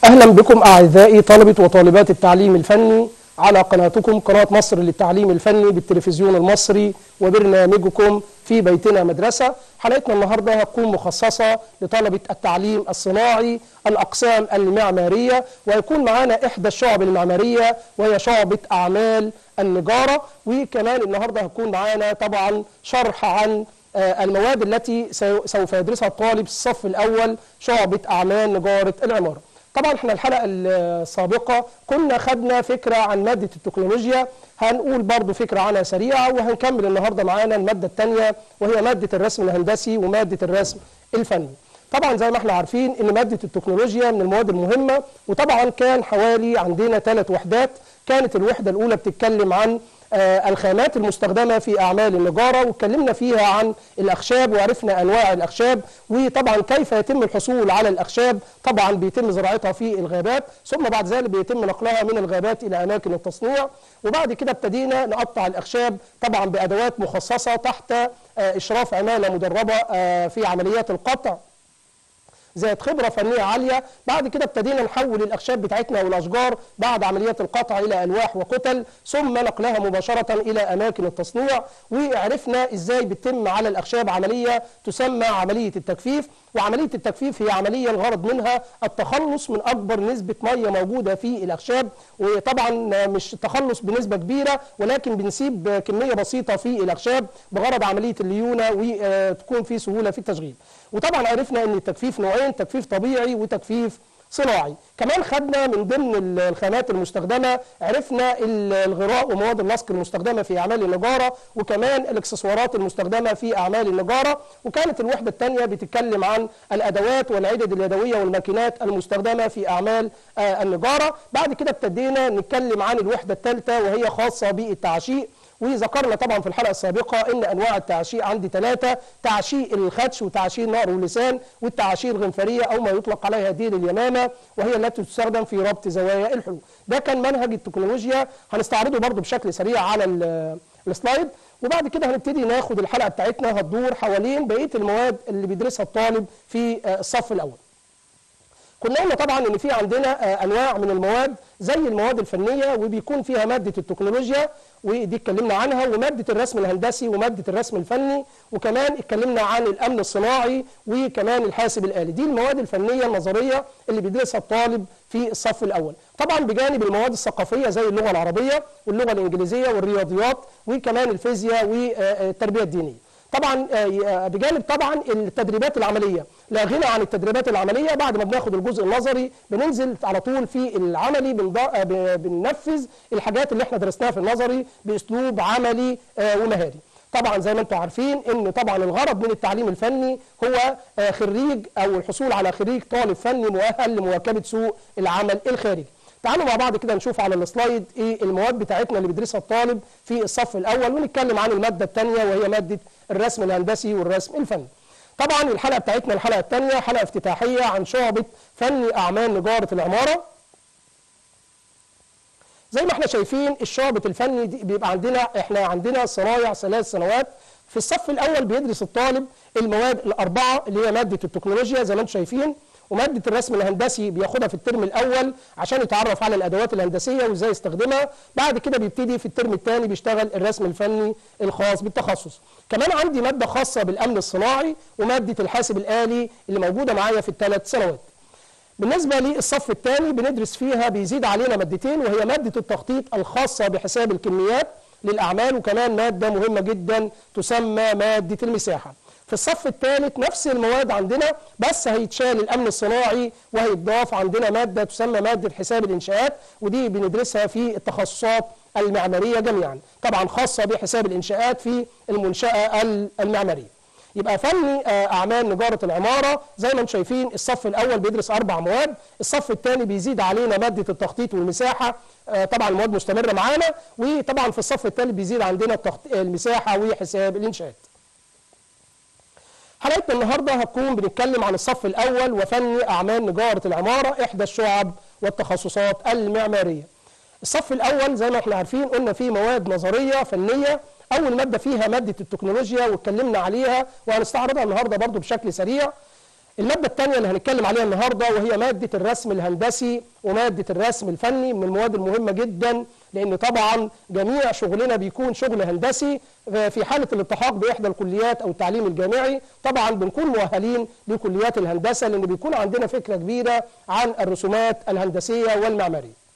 أهلا بكم أعزائي طلبة وطالبات التعليم الفني على قناتكم قناة مصر للتعليم الفني بالتلفزيون المصري وبرنامجكم في بيتنا مدرسة حلقتنا النهاردة هتكون مخصصة لطلبة التعليم الصناعي الأقسام المعمارية ويكون معانا إحدى الشعب المعمارية وهي شعبة أعمال النجارة وكمان النهاردة هتكون معانا طبعا شرح عن آه، المواد التي سو- سوف يدرسها الطالب الصف الأول شعبة أعمال نجارة العمارة طبعا احنا الحلقه السابقه كنا خدنا فكره عن ماده التكنولوجيا هنقول برضو فكره عنها سريعه وهنكمل النهارده معانا الماده الثانيه وهي ماده الرسم الهندسي وماده الرسم الفني طبعا زي ما احنا عارفين ان ماده التكنولوجيا من المواد المهمه وطبعا كان حوالي عندنا ثلاث وحدات كانت الوحده الاولى بتتكلم عن آه، الخامات المستخدمه في اعمال النجاره واتكلمنا فيها عن الاخشاب وعرفنا انواع الاخشاب وطبعا كيف يتم الحصول على الاخشاب طبعا بيتم زراعتها في الغابات ثم بعد ذلك بيتم نقلها من الغابات الى اماكن التصنيع وبعد كده ابتدينا نقطع الاخشاب طبعا بادوات مخصصه تحت آه، اشراف عماله مدربه آه، في عمليات القطع ذات خبره فنيه عاليه بعد كده ابتدينا نحول الاخشاب بتاعتنا والاشجار بعد عمليات القطع الى الواح وكتل ثم نقلها مباشره الى اماكن التصنيع وعرفنا ازاي بتتم على الاخشاب عمليه تسمى عمليه التجفيف وعمليه التجفيف هي عمليه الغرض منها التخلص من اكبر نسبه ميه موجوده في الاخشاب وطبعا مش تخلص بنسبه كبيره ولكن بنسيب كميه بسيطه في الاخشاب بغرض عمليه الليونه وتكون في سهوله في التشغيل وطبعا عرفنا ان التجفيف نوعين تجفيف طبيعي وتجفيف صناعي كمان خدنا من ضمن ال- الخامات المستخدمه عرفنا ال- الغراء ومواد اللصق المستخدمه في اعمال النجاره وكمان الاكسسوارات المستخدمه في اعمال النجاره وكانت الوحده الثانيه بتتكلم عن الادوات والعدد اليدويه والماكينات المستخدمه في اعمال آه، النجاره بعد كده ابتدينا نتكلم عن الوحده الثالثه وهي خاصه بالتعشيق وذكرنا طبعا في الحلقه السابقه ان انواع التعشيق عندي ثلاثه تعشيق الخدش وتعشيق نقر واللسان والتعشيق الغنفريه او ما يطلق عليها ديل اليمامه وهي التي تستخدم في ربط زوايا الحروف ده كان منهج التكنولوجيا هنستعرضه برضو بشكل سريع على ال- السلايد وبعد كده هنبتدي ناخد الحلقه بتاعتنا هتدور حوالين بقيه المواد اللي بيدرسها الطالب في آه، الصف الاول كنا قلنا طبعا ان في عندنا آه، انواع من المواد زي المواد الفنيه وبيكون فيها ماده التكنولوجيا ودي اتكلمنا عنها وماده الرسم الهندسي وماده الرسم الفني وكمان اتكلمنا عن الامن الصناعي وكمان الحاسب الالي دي المواد الفنيه النظريه اللي بيدرسها الطالب في الصف الاول طبعا بجانب المواد الثقافيه زي اللغه العربيه واللغه الانجليزيه والرياضيات وكمان الفيزياء والتربيه الدينيه طبعا آه، بجانب طبعا التدريبات العمليه لا غنى عن التدريبات العمليه بعد ما بناخد الجزء النظري بننزل على طول في العملي بنض- آه، ب- بننفذ الحاجات اللي احنا درسناها في النظري باسلوب عملي آه، ومهاري طبعا زي ما انتم عارفين ان طبعا الغرض من التعليم الفني هو آه، خريج او الحصول على خريج طالب فني مؤهل لمواكبه سوق العمل الخارجي تعالوا مع بعض كده نشوف على السلايد ايه المواد بتاعتنا اللي بيدرسها الطالب في الصف الاول ونتكلم عن الماده الثانيه وهي ماده الرسم الهندسي والرسم الفني. طبعا الحلقه بتاعتنا الحلقه الثانيه حلقه افتتاحيه عن شعبه فن اعمال نجاره العماره. زي ما احنا شايفين الشعبة الفني دي بيبقى عندنا احنا عندنا صنايع ثلاث سنوات في الصف الاول بيدرس الطالب المواد الاربعه اللي هي ماده التكنولوجيا زي ما انتم شايفين وماده الرسم الهندسي بياخدها في الترم الاول عشان يتعرف على الادوات الهندسيه وازاي يستخدمها بعد كده بيبتدي في الترم الثاني بيشتغل الرسم الفني الخاص بالتخصص كمان عندي ماده خاصه بالامن الصناعي وماده الحاسب الالي اللي موجوده معايا في الثلاث سنوات بالنسبة للصف الثاني بندرس فيها بيزيد علينا مادتين وهي مادة التخطيط الخاصة بحساب الكميات للأعمال وكمان مادة مهمة جدا تسمى مادة المساحة في الصف الثالث نفس المواد عندنا بس هيتشال الأمن الصناعي وهيتضاف عندنا مادة تسمى مادة حساب الإنشاءات ودي بندرسها في التخصصات المعمارية جميعا طبعا خاصة بحساب الإنشاءات في المنشأة المعمارية يبقى فني آه، اعمال نجاره العماره زي ما انتم شايفين الصف الاول بيدرس اربع مواد الصف الثاني بيزيد علينا ماده التخطيط والمساحه آه، طبعا المواد مستمره معانا وطبعا في الصف الثالث بيزيد عندنا التخط- المساحه وحساب الانشاءات حلقتنا النهارده هتكون بنتكلم عن الصف الاول وفني اعمال نجاره العماره احدى الشعب والتخصصات المعماريه الصف الاول زي ما احنا عارفين قلنا فيه مواد نظريه فنيه اول ماده فيها ماده التكنولوجيا واتكلمنا عليها وهنستعرضها النهارده برضو بشكل سريع المادة الثانية اللي هنتكلم عليها النهاردة وهي مادة الرسم الهندسي ومادة الرسم الفني من المواد المهمة جدا لأن طبعا جميع شغلنا بيكون شغل هندسي في حالة الالتحاق بإحدى الكليات أو التعليم الجامعي طبعا بنكون مؤهلين لكليات الهندسة لأن بيكون عندنا فكرة كبيرة عن الرسومات الهندسية والمعمارية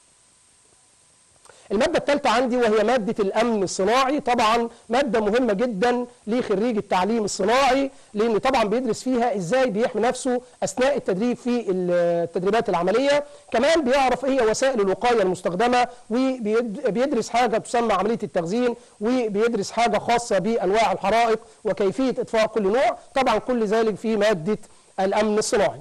المادة الثالثة عندي وهي مادة الأمن الصناعي طبعا مادة مهمة جدا لخريج التعليم الصناعي لأن طبعا بيدرس فيها إزاي بيحمي نفسه أثناء التدريب في التدريبات العملية كمان بيعرف إيه وسائل الوقاية المستخدمة وبيدرس حاجة تسمى عملية التخزين وبيدرس حاجة خاصة بأنواع الحرائق وكيفية إطفاء كل نوع طبعا كل ذلك في مادة الأمن الصناعي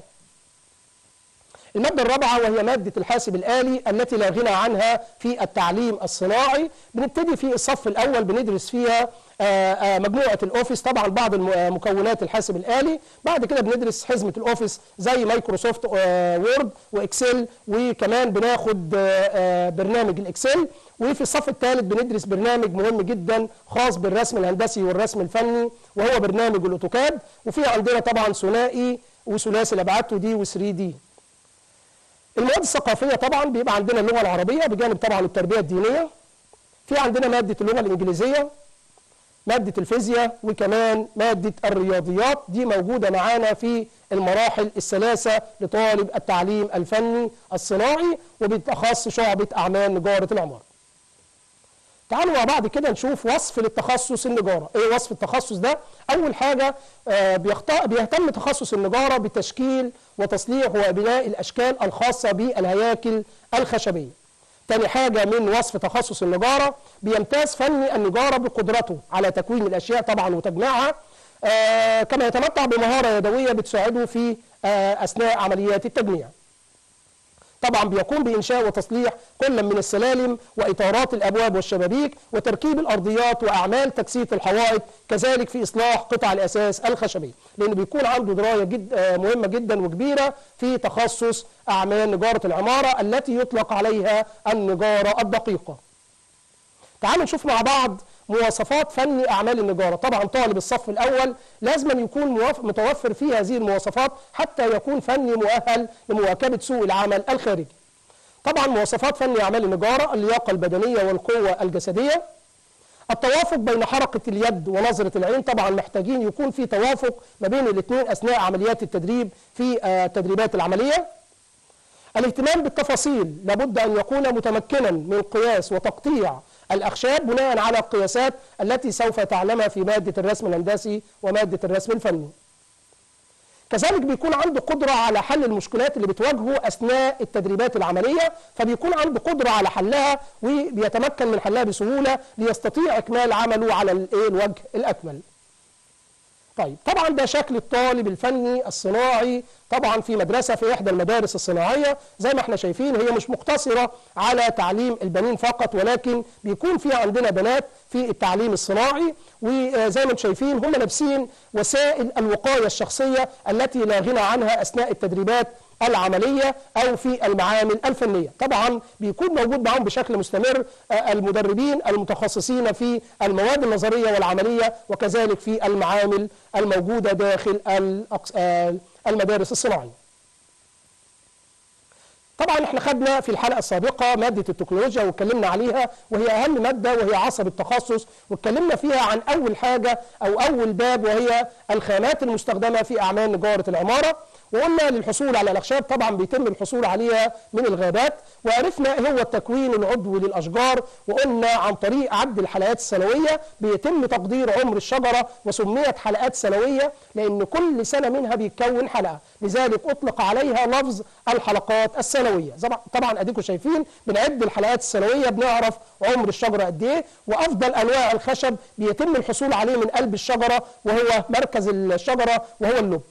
المادة الرابعة وهي مادة الحاسب الآلي التي لا غنى عنها في التعليم الصناعي بنبتدي في الصف الأول بندرس فيها مجموعة الأوفيس طبعا بعض مكونات الحاسب الآلي بعد كده بندرس حزمة الأوفيس زي مايكروسوفت وورد وإكسل وكمان بناخد برنامج الإكسل وفي الصف الثالث بندرس برنامج مهم جدا خاص بالرسم الهندسي والرسم الفني وهو برنامج الأوتوكاد وفي عندنا طبعا ثنائي وثلاثي الأبعاد 2 دي و 3 دي المواد الثقافيه طبعا بيبقى عندنا اللغه العربيه بجانب طبعا التربيه الدينيه في عندنا ماده اللغه الانجليزيه ماده الفيزياء وكمان ماده الرياضيات دي موجوده معانا في المراحل الثلاثه لطالب التعليم الفني الصناعي وبالاخص شعبه اعمال نجاره العماره تعالوا مع بعض كده نشوف وصف للتخصص النجارة ايه وصف التخصص ده اول حاجة آه بيهتم تخصص النجارة بتشكيل وتصليح وبناء الاشكال الخاصة بالهياكل الخشبية تاني حاجة من وصف تخصص النجارة بيمتاز فني النجارة بقدرته على تكوين الاشياء طبعا وتجميعها آه كما يتمتع بمهارة يدوية بتساعده في آه اثناء عمليات التجميع طبعا بيقوم بإنشاء وتصليح كل من السلالم وإطارات الأبواب والشبابيك وتركيب الأرضيات وأعمال تكسيت الحوائط كذلك في إصلاح قطع الأساس الخشبية لأنه بيكون عنده دراية جد مهمة جدا وكبيرة في تخصص أعمال نجارة العمارة التي يطلق عليها النجارة الدقيقة تعالوا نشوف مع بعض مواصفات فني أعمال النجارة طبعا طالب الصف الأول لازم يكون متوفر فيه هذه المواصفات حتى يكون فني مؤهل لمواكبة سوق العمل الخارجي طبعا مواصفات فني أعمال النجارة اللياقة البدنية والقوة الجسدية التوافق بين حركة اليد ونظرة العين طبعا محتاجين يكون في توافق ما بين الاثنين أثناء عمليات التدريب في التدريبات العملية الاهتمام بالتفاصيل لابد أن يكون متمكنا من قياس وتقطيع الأخشاب بناء على القياسات التي سوف تعلمها في مادة الرسم الهندسي ومادة الرسم الفني كذلك بيكون عنده قدرة على حل المشكلات اللي بتواجهه أثناء التدريبات العملية فبيكون عنده قدرة على حلها وبيتمكن من حلها بسهولة ليستطيع إكمال عمله على الوجه الأكمل طيب طبعا ده شكل الطالب الفني الصناعي طبعا في مدرسة في إحدى المدارس الصناعية زي ما احنا شايفين هي مش مقتصرة على تعليم البنين فقط ولكن بيكون فيها عندنا بنات في التعليم الصناعي وزي ما انتم شايفين هم لابسين وسائل الوقاية الشخصية التي لا غنى عنها أثناء التدريبات العملية أو في المعامل الفنية طبعا بيكون موجود معهم بشكل مستمر المدربين المتخصصين في المواد النظرية والعملية وكذلك في المعامل الموجودة داخل المدارس الصناعية طبعا احنا خدنا في الحلقة السابقة مادة التكنولوجيا واتكلمنا عليها وهي أهم مادة وهي عصب التخصص واتكلمنا فيها عن أول حاجة أو أول باب وهي الخامات المستخدمة في أعمال نجارة العمارة وقلنا للحصول على الأخشاب طبعا بيتم الحصول عليها من الغابات وعرفنا ايه هو التكوين العضوي للأشجار وقلنا عن طريق عد الحلقات السنوية بيتم تقدير عمر الشجرة وسميت حلقات سنوية لأن كل سنة منها بيتكون حلقة لذلك أطلق عليها لفظ الحلقات السنوية طبعا أديكم شايفين بنعد الحلقات السنوية بنعرف عمر الشجرة قد إيه وأفضل أنواع الخشب بيتم الحصول عليه من قلب الشجرة وهو مركز الشجرة وهو اللب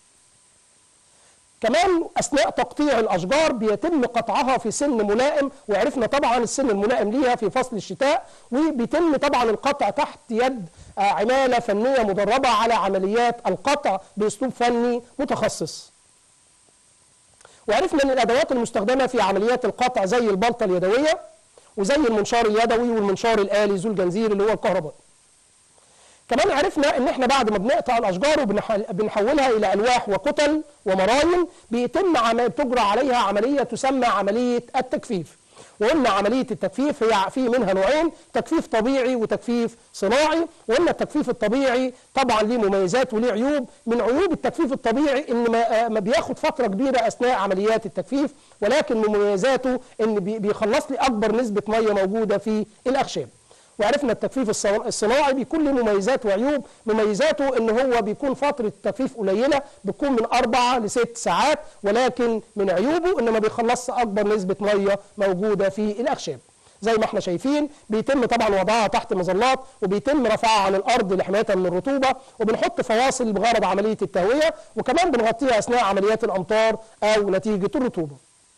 كمان اثناء تقطيع الاشجار بيتم قطعها في سن ملائم وعرفنا طبعا السن الملائم ليها في فصل الشتاء وبيتم طبعا القطع تحت يد عماله فنيه مدربه على عمليات القطع باسلوب فني متخصص. وعرفنا ان الادوات المستخدمه في عمليات القطع زي البلطه اليدويه وزي المنشار اليدوي والمنشار الالي ذو الجنزير اللي هو الكهربائي. كمان عرفنا ان احنا بعد ما بنقطع الاشجار وبنحولها الى الواح وكتل ومراين بيتم عم... تجرى عليها عمليه تسمى عمليه التجفيف وقلنا عمليه التجفيف هي في منها نوعين تجفيف طبيعي وتجفيف صناعي وقلنا التجفيف الطبيعي طبعا ليه مميزات وليه عيوب من عيوب التجفيف الطبيعي ان ما, ما بياخد فتره كبيره اثناء عمليات التجفيف ولكن من مميزاته ان بيخلص لي اكبر نسبه ميه موجوده في الاخشاب وعرفنا التجفيف الصناعي بيكون له مميزات وعيوب مميزاته ان هو بيكون فتره التجفيف قليله بتكون من اربع لست ساعات ولكن من عيوبه ان ما بيخلصش اكبر نسبه ميه موجوده في الاخشاب زي ما احنا شايفين بيتم طبعا وضعها تحت مظلات وبيتم رفعها عن الارض لحمايتها من الرطوبه وبنحط فواصل بغرض عمليه التهويه وكمان بنغطيها اثناء عمليات الامطار او نتيجه الرطوبه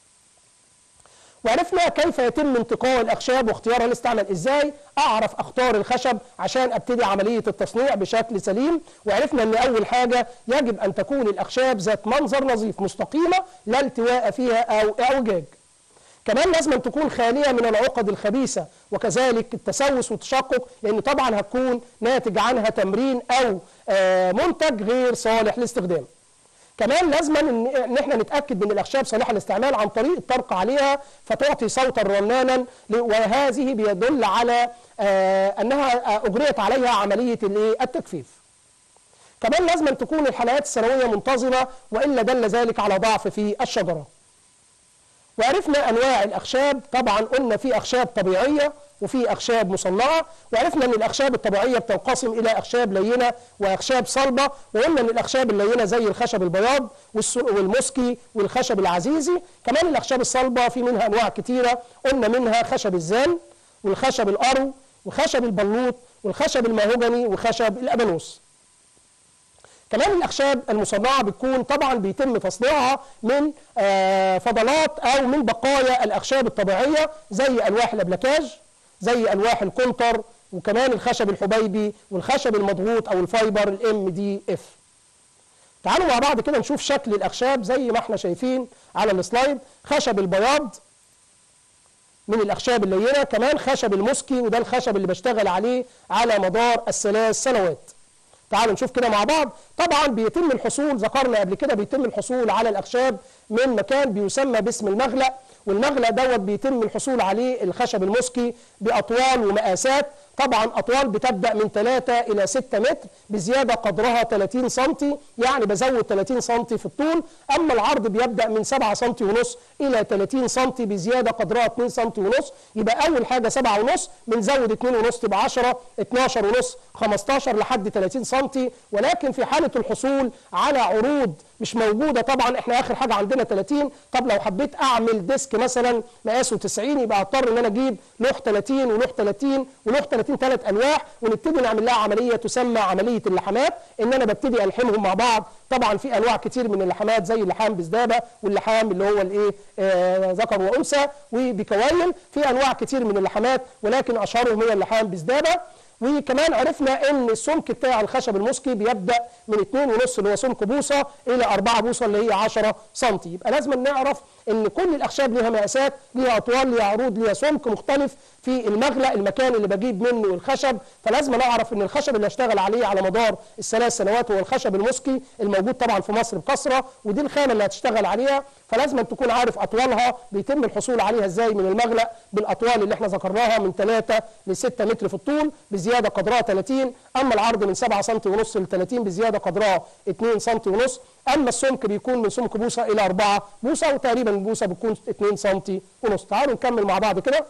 وعرفنا كيف يتم انتقاء الاخشاب واختيارها للاستعمال ازاي اعرف اختار الخشب عشان ابتدي عمليه التصنيع بشكل سليم وعرفنا ان اول حاجه يجب ان تكون الاخشاب ذات منظر نظيف مستقيمه لا التواء فيها او اعوجاج كمان لازم أن تكون خاليه من العقد الخبيثه وكذلك التسوس والتشقق لان طبعا هتكون ناتج عنها تمرين او منتج غير صالح للاستخدام كمان لازم ان احنا نتاكد من الاخشاب صالحه للاستعمال عن طريق الطرق عليها فتعطي صوتا رنانا وهذه بيدل على آه انها اجريت عليها عمليه التجفيف. كمان لازم أن تكون الحلقات السنويه منتظمه والا دل ذلك على ضعف في الشجره. وعرفنا انواع الاخشاب طبعا قلنا في اخشاب طبيعيه وفي اخشاب مصنعه وعرفنا ان الاخشاب الطبيعيه بتنقسم الى اخشاب لينه واخشاب صلبه وقلنا ان الاخشاب اللينه زي الخشب البياض والمسكي والخشب العزيزي كمان الاخشاب الصلبه في منها انواع كتيره قلنا منها خشب الزان والخشب الارو وخشب البلوط والخشب الماهوجني وخشب الابانوس كمان الاخشاب المصنعه بتكون طبعا بيتم تصنيعها من فضلات او من بقايا الاخشاب الطبيعيه زي الواح الابلكاج زي الواح الكونتر وكمان الخشب الحبيبي والخشب المضغوط او الفايبر الام دي اف تعالوا مع بعض كده نشوف شكل الاخشاب زي ما احنا شايفين على السلايد خشب البياض من الاخشاب اللينه كمان خشب المسكي وده الخشب اللي بشتغل عليه على مدار الثلاث سنوات تعالوا نشوف كده مع بعض طبعا بيتم الحصول ذكرنا قبل كده بيتم الحصول على الاخشاب من مكان بيسمى باسم المغلق والمغلق دوت بيتم الحصول عليه الخشب المسكي باطوال ومقاسات طبعا اطوال بتبدا من 3 الى 6 متر بزياده قدرها 30 سم يعني بزود 30 سم في الطول اما العرض بيبدا من 7 سم ونص الى 30 سم بزياده قدرها 2 سم ونص يبقى اول حاجه 7 ونص بنزود 2 ونص تبقى 10 12 ونص 15 لحد 30 سم ولكن في حاله الحصول على عروض مش موجوده طبعا احنا اخر حاجه عندنا 30 طب لو حبيت اعمل ديسك مثلا مقاسه 90 يبقى اضطر ان انا اجيب لوح 30 ولوح 30 ولوح 30 ثلاث الواح ونبتدي نعمل لها عمليه تسمى عمليه اللحامات ان انا ببتدي الحمهم مع بعض طبعا في انواع كتير من اللحامات زي اللحام بزدابه واللحام اللي هو الايه آه ذكر وانثى وبكواين في انواع كتير من اللحامات ولكن اشهرهم هي اللحام بزدابه وكمان عرفنا ان السمك بتاع الخشب المسكي بيبدا من 2 ونص اللي هو سمك بوصه الى 4 بوصه اللي هي 10 سم يبقى لازم نعرف ان كل الاخشاب ليها مقاسات ليها اطوال ليها عروض ليها سمك مختلف في المغلق المكان اللي بجيب منه الخشب فلازم نعرف ان الخشب اللي اشتغل عليه على مدار الثلاث سنوات هو الخشب المسكي الموجود طبعا في مصر بكثره ودي الخامه اللي هتشتغل عليها فلازم تكون عارف اطوالها بيتم الحصول عليها ازاي من المغلق بالاطوال اللي احنا ذكرناها من 3 ل 6 متر في الطول بزياده قدرها 30 اما العرض من 7 سم ونص ل 30 بزياده قدرها 2 سم ونص اما السمك بيكون من سمك بوصه الى 4 بوصه وتقريبا البوصه بتكون 2 سم ونص تعالوا نكمل مع بعض كده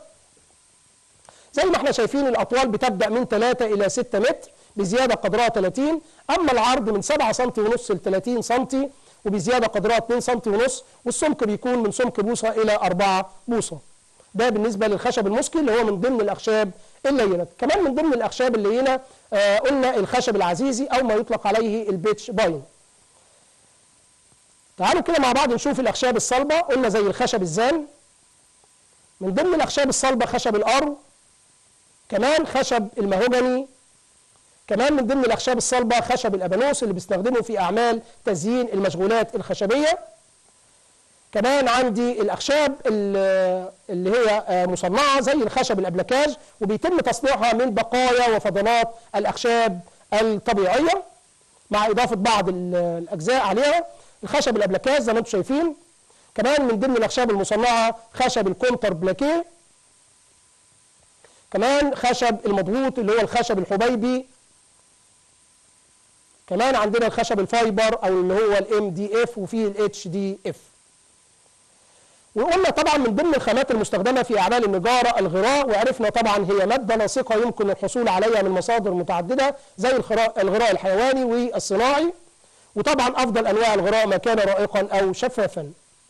زي ما احنا شايفين الاطوال بتبدا من 3 الى 6 متر بزياده قدرها 30 اما العرض من 7 سم ونص ل 30 سم وبزياده قدرها 2 سم ونص والسمك بيكون من سمك بوصه الى 4 بوصه ده بالنسبه للخشب المسكي اللي هو من ضمن الاخشاب اللينه كمان من ضمن الاخشاب اللينه آه قلنا الخشب العزيزي او ما يطلق عليه البيتش باين تعالوا كده مع بعض نشوف الاخشاب الصلبه قلنا زي الخشب الزان من ضمن الاخشاب الصلبه خشب الارو كمان خشب المهوجني كمان من ضمن الاخشاب الصلبه خشب الابانوس اللي بيستخدمه في اعمال تزيين المشغولات الخشبيه كمان عندي الاخشاب اللي هي مصنعه زي الخشب الابلكاج وبيتم تصنيعها من بقايا وفضلات الاخشاب الطبيعيه مع اضافه بعض ال- الاجزاء عليها الخشب الابلكاز زي ما انتم شايفين كمان من ضمن الاخشاب المصنعه خشب الكونتر بلاكيه كمان خشب المضغوط اللي هو الخشب الحبيبي كمان عندنا الخشب الفايبر او اللي هو الام دي اف وفيه الاتش دي اف وقلنا طبعا من ضمن الخامات المستخدمه في اعمال النجاره الغراء وعرفنا طبعا هي ماده لاصقه يمكن الحصول عليها من مصادر متعدده زي الغراء الغراء الحيواني والصناعي وطبعا افضل انواع الغراء ما كان رائقا او شفافا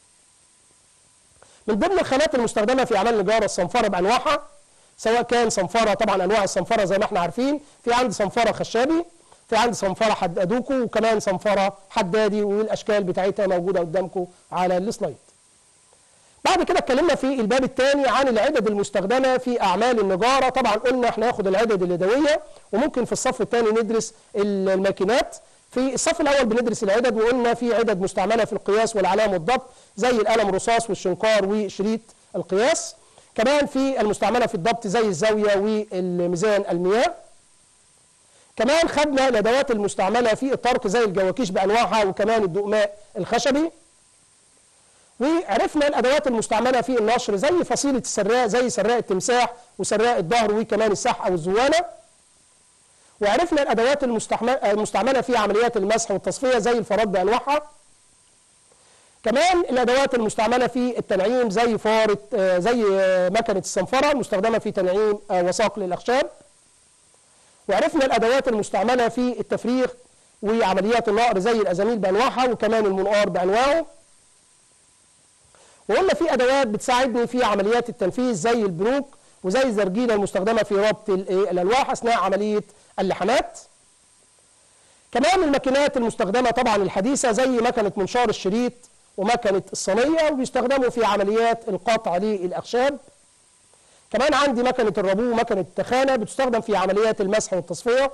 من ضمن الخامات المستخدمه في اعمال النجاره الصنفره بانواعها سواء كان صنفره طبعا انواع الصنفره زي ما احنا عارفين في عندي صنفره خشابي في عندي صنفره حدادوكو وكمان صنفره حدادي والاشكال بتاعتها موجوده قدامكم على السلايد بعد كده اتكلمنا في الباب الثاني عن العدد المستخدمه في اعمال النجاره طبعا قلنا احنا ناخد العدد اليدويه وممكن في الصف الثاني ندرس الماكينات في الصف الاول بندرس العدد وقلنا في عدد مستعمله في القياس والعلام والضبط زي القلم الرصاص والشنكار وشريط القياس كمان في المستعمله في الضبط زي الزاويه والميزان المياه كمان خدنا الادوات المستعمله في الطرق زي الجواكيش بانواعها وكمان الدقماء الخشبي وعرفنا الادوات المستعمله في النشر زي فصيله السراء زي سراء التمساح وسراء الظهر وكمان السح او الزوانه وعرفنا الادوات المستعمل- المستعمله في عمليات المسح والتصفيه زي الفراد بانواعها كمان الادوات المستعمله في التنعيم زي فاره آه، زي آه، مكنه الصنفره المستخدمه في تنعيم آه، وصقل الاخشاب وعرفنا الادوات المستعمله في التفريغ وعمليات النقر زي الازاميل بانواعها وكمان المنقار بانواعه وقلنا في ادوات بتساعدني في عمليات التنفيذ زي البروك وزي الزرجينه المستخدمه في ربط ال- إيه الالواح اثناء عمليه اللحامات كمان الماكينات المستخدمه طبعا الحديثه زي مكنه منشار الشريط ومكنه الصينيه وبيستخدموا في عمليات القطع للاخشاب كمان عندي مكنه الربو ومكنه التخانه بتستخدم في عمليات المسح والتصفيه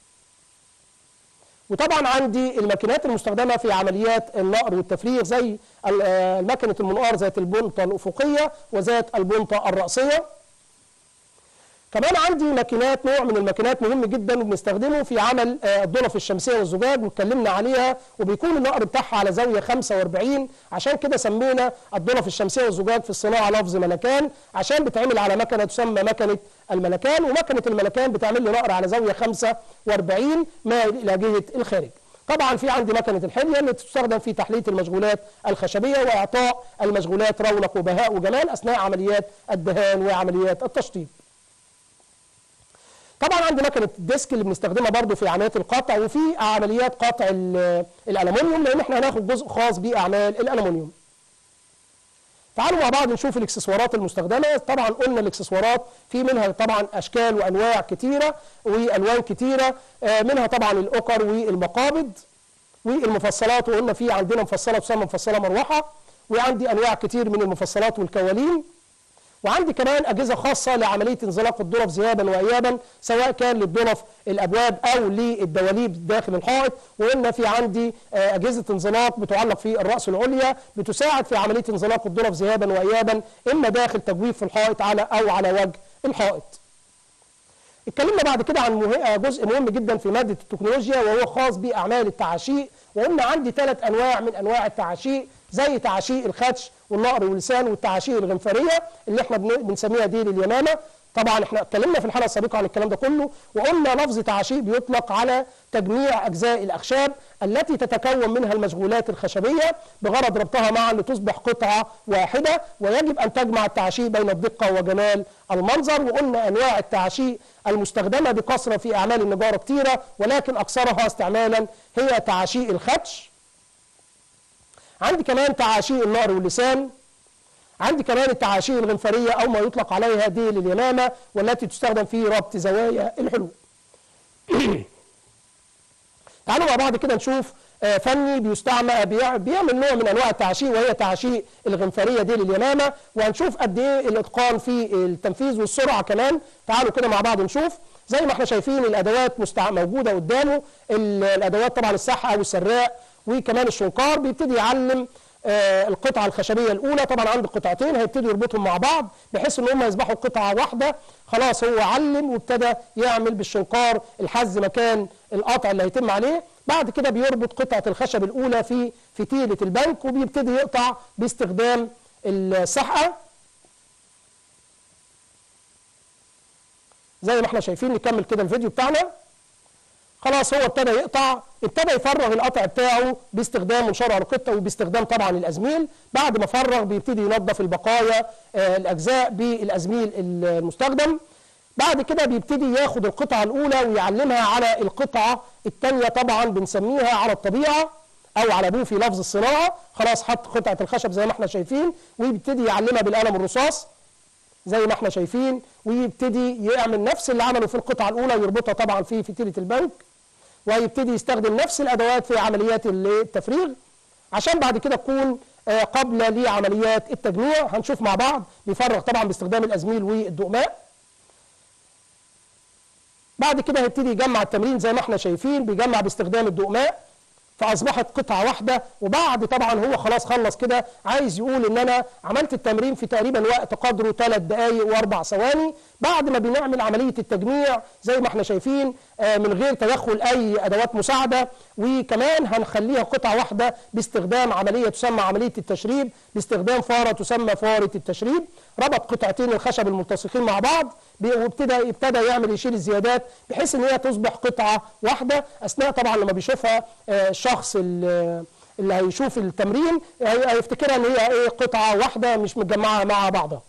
وطبعا عندي الماكينات المستخدمه في عمليات النقر والتفريغ زي ال- آه، مكنه المنقار ذات البنطه الافقيه وذات البنطه الراسيه كمان عندي ماكينات نوع من الماكينات مهم جدا وبنستخدمه في عمل آه، الضلف الشمسيه والزجاج واتكلمنا عليها وبيكون النقر بتاعها على زاويه 45 عشان كده سمينا الضلف الشمسيه والزجاج في الصناعه لفظ ملكان عشان بتعمل على مكنه تسمى مكنه الملكان ومكنه الملكان بتعمل لي نقر على زاويه 45 مائل الى جهه الخارج. طبعا في عندي مكنه الحليه اللي تستخدم في تحليه المشغولات الخشبيه واعطاء المشغولات رونق وبهاء وجمال اثناء عمليات الدهان وعمليات التشطيب. طبعا عندي مكنه الديسك اللي بنستخدمها برضو في عمليات القطع وفي عمليات قطع ال- الالومنيوم لان احنا هناخد جزء خاص باعمال الالومنيوم تعالوا مع بعض نشوف الاكسسوارات المستخدمه طبعا قلنا الاكسسوارات في منها طبعا اشكال وانواع كتيره والوان كتيره آه، منها طبعا الاوكر والمقابض والمفصلات وقلنا في عندنا مفصله تسمى مفصله مروحه وعندي انواع كتير من المفصلات والكوالين وعندي كمان اجهزه خاصه لعمليه انزلاق الضلف ذهابا وايابا سواء كان للضلف الابواب او للدواليب داخل الحائط وقلنا في عندي آه، اجهزه انزلاق بتعلق في الراس العليا بتساعد في عمليه انزلاق الضلف ذهابا وايابا اما داخل تجويف في الحائط على او على وجه الحائط. اتكلمنا بعد كده عن مه- جزء مهم جدا في ماده التكنولوجيا وهو خاص باعمال التعاشيق وقلنا عندي ثلاث انواع من انواع التعاشيق زي تعاشيق الخدش والنقر واللسان والتعاشيق الغنفريه اللي احنا بن- بنسميها ديل اليمامه طبعا احنا اتكلمنا في الحلقه السابقه عن الكلام ده كله وقلنا لفظ تعاشيق بيطلق على تجميع اجزاء الاخشاب التي تتكون منها المشغولات الخشبيه بغرض ربطها معا لتصبح قطعه واحده ويجب ان تجمع التعاشيق بين الدقه وجمال المنظر وقلنا انواع التعاشيق المستخدمه بكثره في اعمال النجاره كتيره ولكن اكثرها استعمالا هي تعاشيق الخدش عندي كمان تعاشيق النقر واللسان عندي كمان التعاشيق الغنفريه او ما يطلق عليها ديل اليمامه والتي تستخدم في ربط زوايا الحلول تعالوا مع بعض كده نشوف آه، فني بيستعمل بيع- بيعمل نوع من انواع التعاشيق وهي تعاشيق الغنفريه دي لليمامه وهنشوف قد ايه الاتقان في التنفيذ والسرعه كمان تعالوا كده مع بعض نشوف زي ما احنا شايفين الادوات مستع... موجوده قدامه ال- الادوات طبعا السحه والسراء وكمان الشنكار بيبتدي يعلم آه، القطعه الخشبيه الاولى طبعا عند قطعتين هيبتدي يربطهم مع بعض بحيث ان هم يصبحوا قطعه واحده خلاص هو علم وابتدى يعمل بالشنقار الحز مكان القطع اللي هيتم عليه بعد كده بيربط قطعه الخشب الاولى في فتيله البنك وبيبتدي يقطع باستخدام السحقه زي ما احنا شايفين نكمل كده الفيديو بتاعنا خلاص هو ابتدى يقطع ابتدى يفرغ القطع بتاعه باستخدام منشار القطه وباستخدام طبعا الازميل بعد ما فرغ بيبتدي ينظف البقايا آه الاجزاء بالازميل المستخدم بعد كده بيبتدي ياخد القطعه الاولى ويعلمها على القطعه الثانيه طبعا بنسميها على الطبيعه او على ابوه في لفظ الصناعه خلاص حط قطعه الخشب زي ما احنا شايفين ويبتدي يعلمها بالقلم الرصاص زي ما احنا شايفين ويبتدي يعمل نفس اللي عمله في القطعه الاولى يربطها طبعا في فتيله البنك ويبتدي يستخدم نفس الادوات في عمليات التفريغ عشان بعد كده تكون آه، قابله لعمليات التجميع هنشوف مع بعض بيفرغ طبعا باستخدام الازميل والدقماء بعد كده هيبتدي يجمع التمرين زي ما احنا شايفين بيجمع باستخدام الدقماء فاصبحت قطعه واحده وبعد طبعا هو خلاص خلص كده عايز يقول ان انا عملت التمرين في تقريبا وقت قدره ثلاث دقائق واربع ثواني بعد ما بنعمل عمليه التجميع زي ما احنا شايفين آه، من غير تدخل اي ادوات مساعده وكمان هنخليها قطعه واحده باستخدام عمليه تسمى عمليه التشريب باستخدام فاره تسمى فاره التشريب ربط قطعتين الخشب الملتصقين مع بعض بي- وابتدى ابتدى يعمل يشيل الزيادات بحيث ان هي تصبح قطعه واحده اثناء طبعا لما بيشوفها آه، الشخص ال- اللي هيشوف التمرين هي- هيفتكرها ان هي ايه قطعه واحده مش متجمعه مع بعضها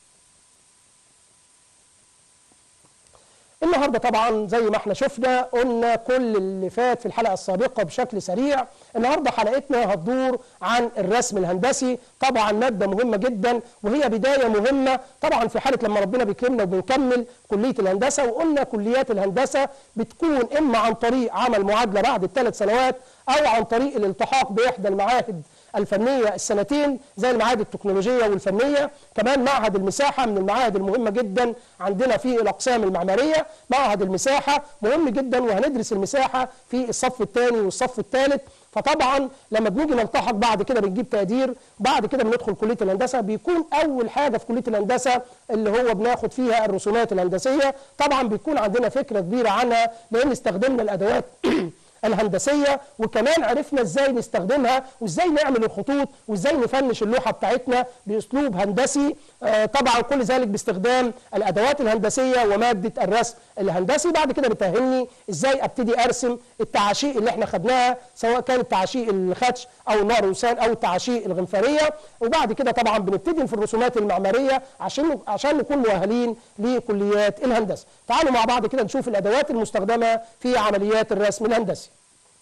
النهارده طبعا زي ما احنا شفنا قلنا كل اللي فات في الحلقه السابقه بشكل سريع النهارده حلقتنا هتدور عن الرسم الهندسي طبعا ماده مهمه جدا وهي بدايه مهمه طبعا في حاله لما ربنا بيكرمنا وبنكمل كليه الهندسه وقلنا كليات الهندسه بتكون اما عن طريق عمل معادله بعد الثلاث سنوات او عن طريق الالتحاق باحدى المعاهد الفنيه السنتين زي المعاهد التكنولوجيه والفنيه كمان معهد المساحه من المعاهد المهمه جدا عندنا في الاقسام المعماريه معهد المساحه مهم جدا وهندرس المساحه في الصف الثاني والصف الثالث فطبعا لما بنيجي نلتحق بعد كده بنجيب تقدير بعد كده بندخل كليه الهندسه بيكون اول حاجه في كليه الهندسه اللي هو بناخد فيها الرسومات الهندسيه طبعا بيكون عندنا فكره كبيره عنها لان استخدمنا الادوات الهندسيه وكمان عرفنا ازاي نستخدمها وازاي نعمل الخطوط وازاي نفنش اللوحه بتاعتنا باسلوب هندسي آه، طبعا كل ذلك باستخدام الادوات الهندسيه وماده الرسم الهندسي بعد كده بتأهلني ازاي ابتدي ارسم التعاشيق اللي احنا خدناها سواء كانت تعاشيق الخدش او نار روسان او التعاشيق الغنفريه وبعد كده طبعا بنبتدي في الرسومات المعماريه عشان عشان نكون مؤهلين لكليات الهندسه تعالوا مع بعض كده نشوف الادوات المستخدمه في عمليات الرسم الهندسي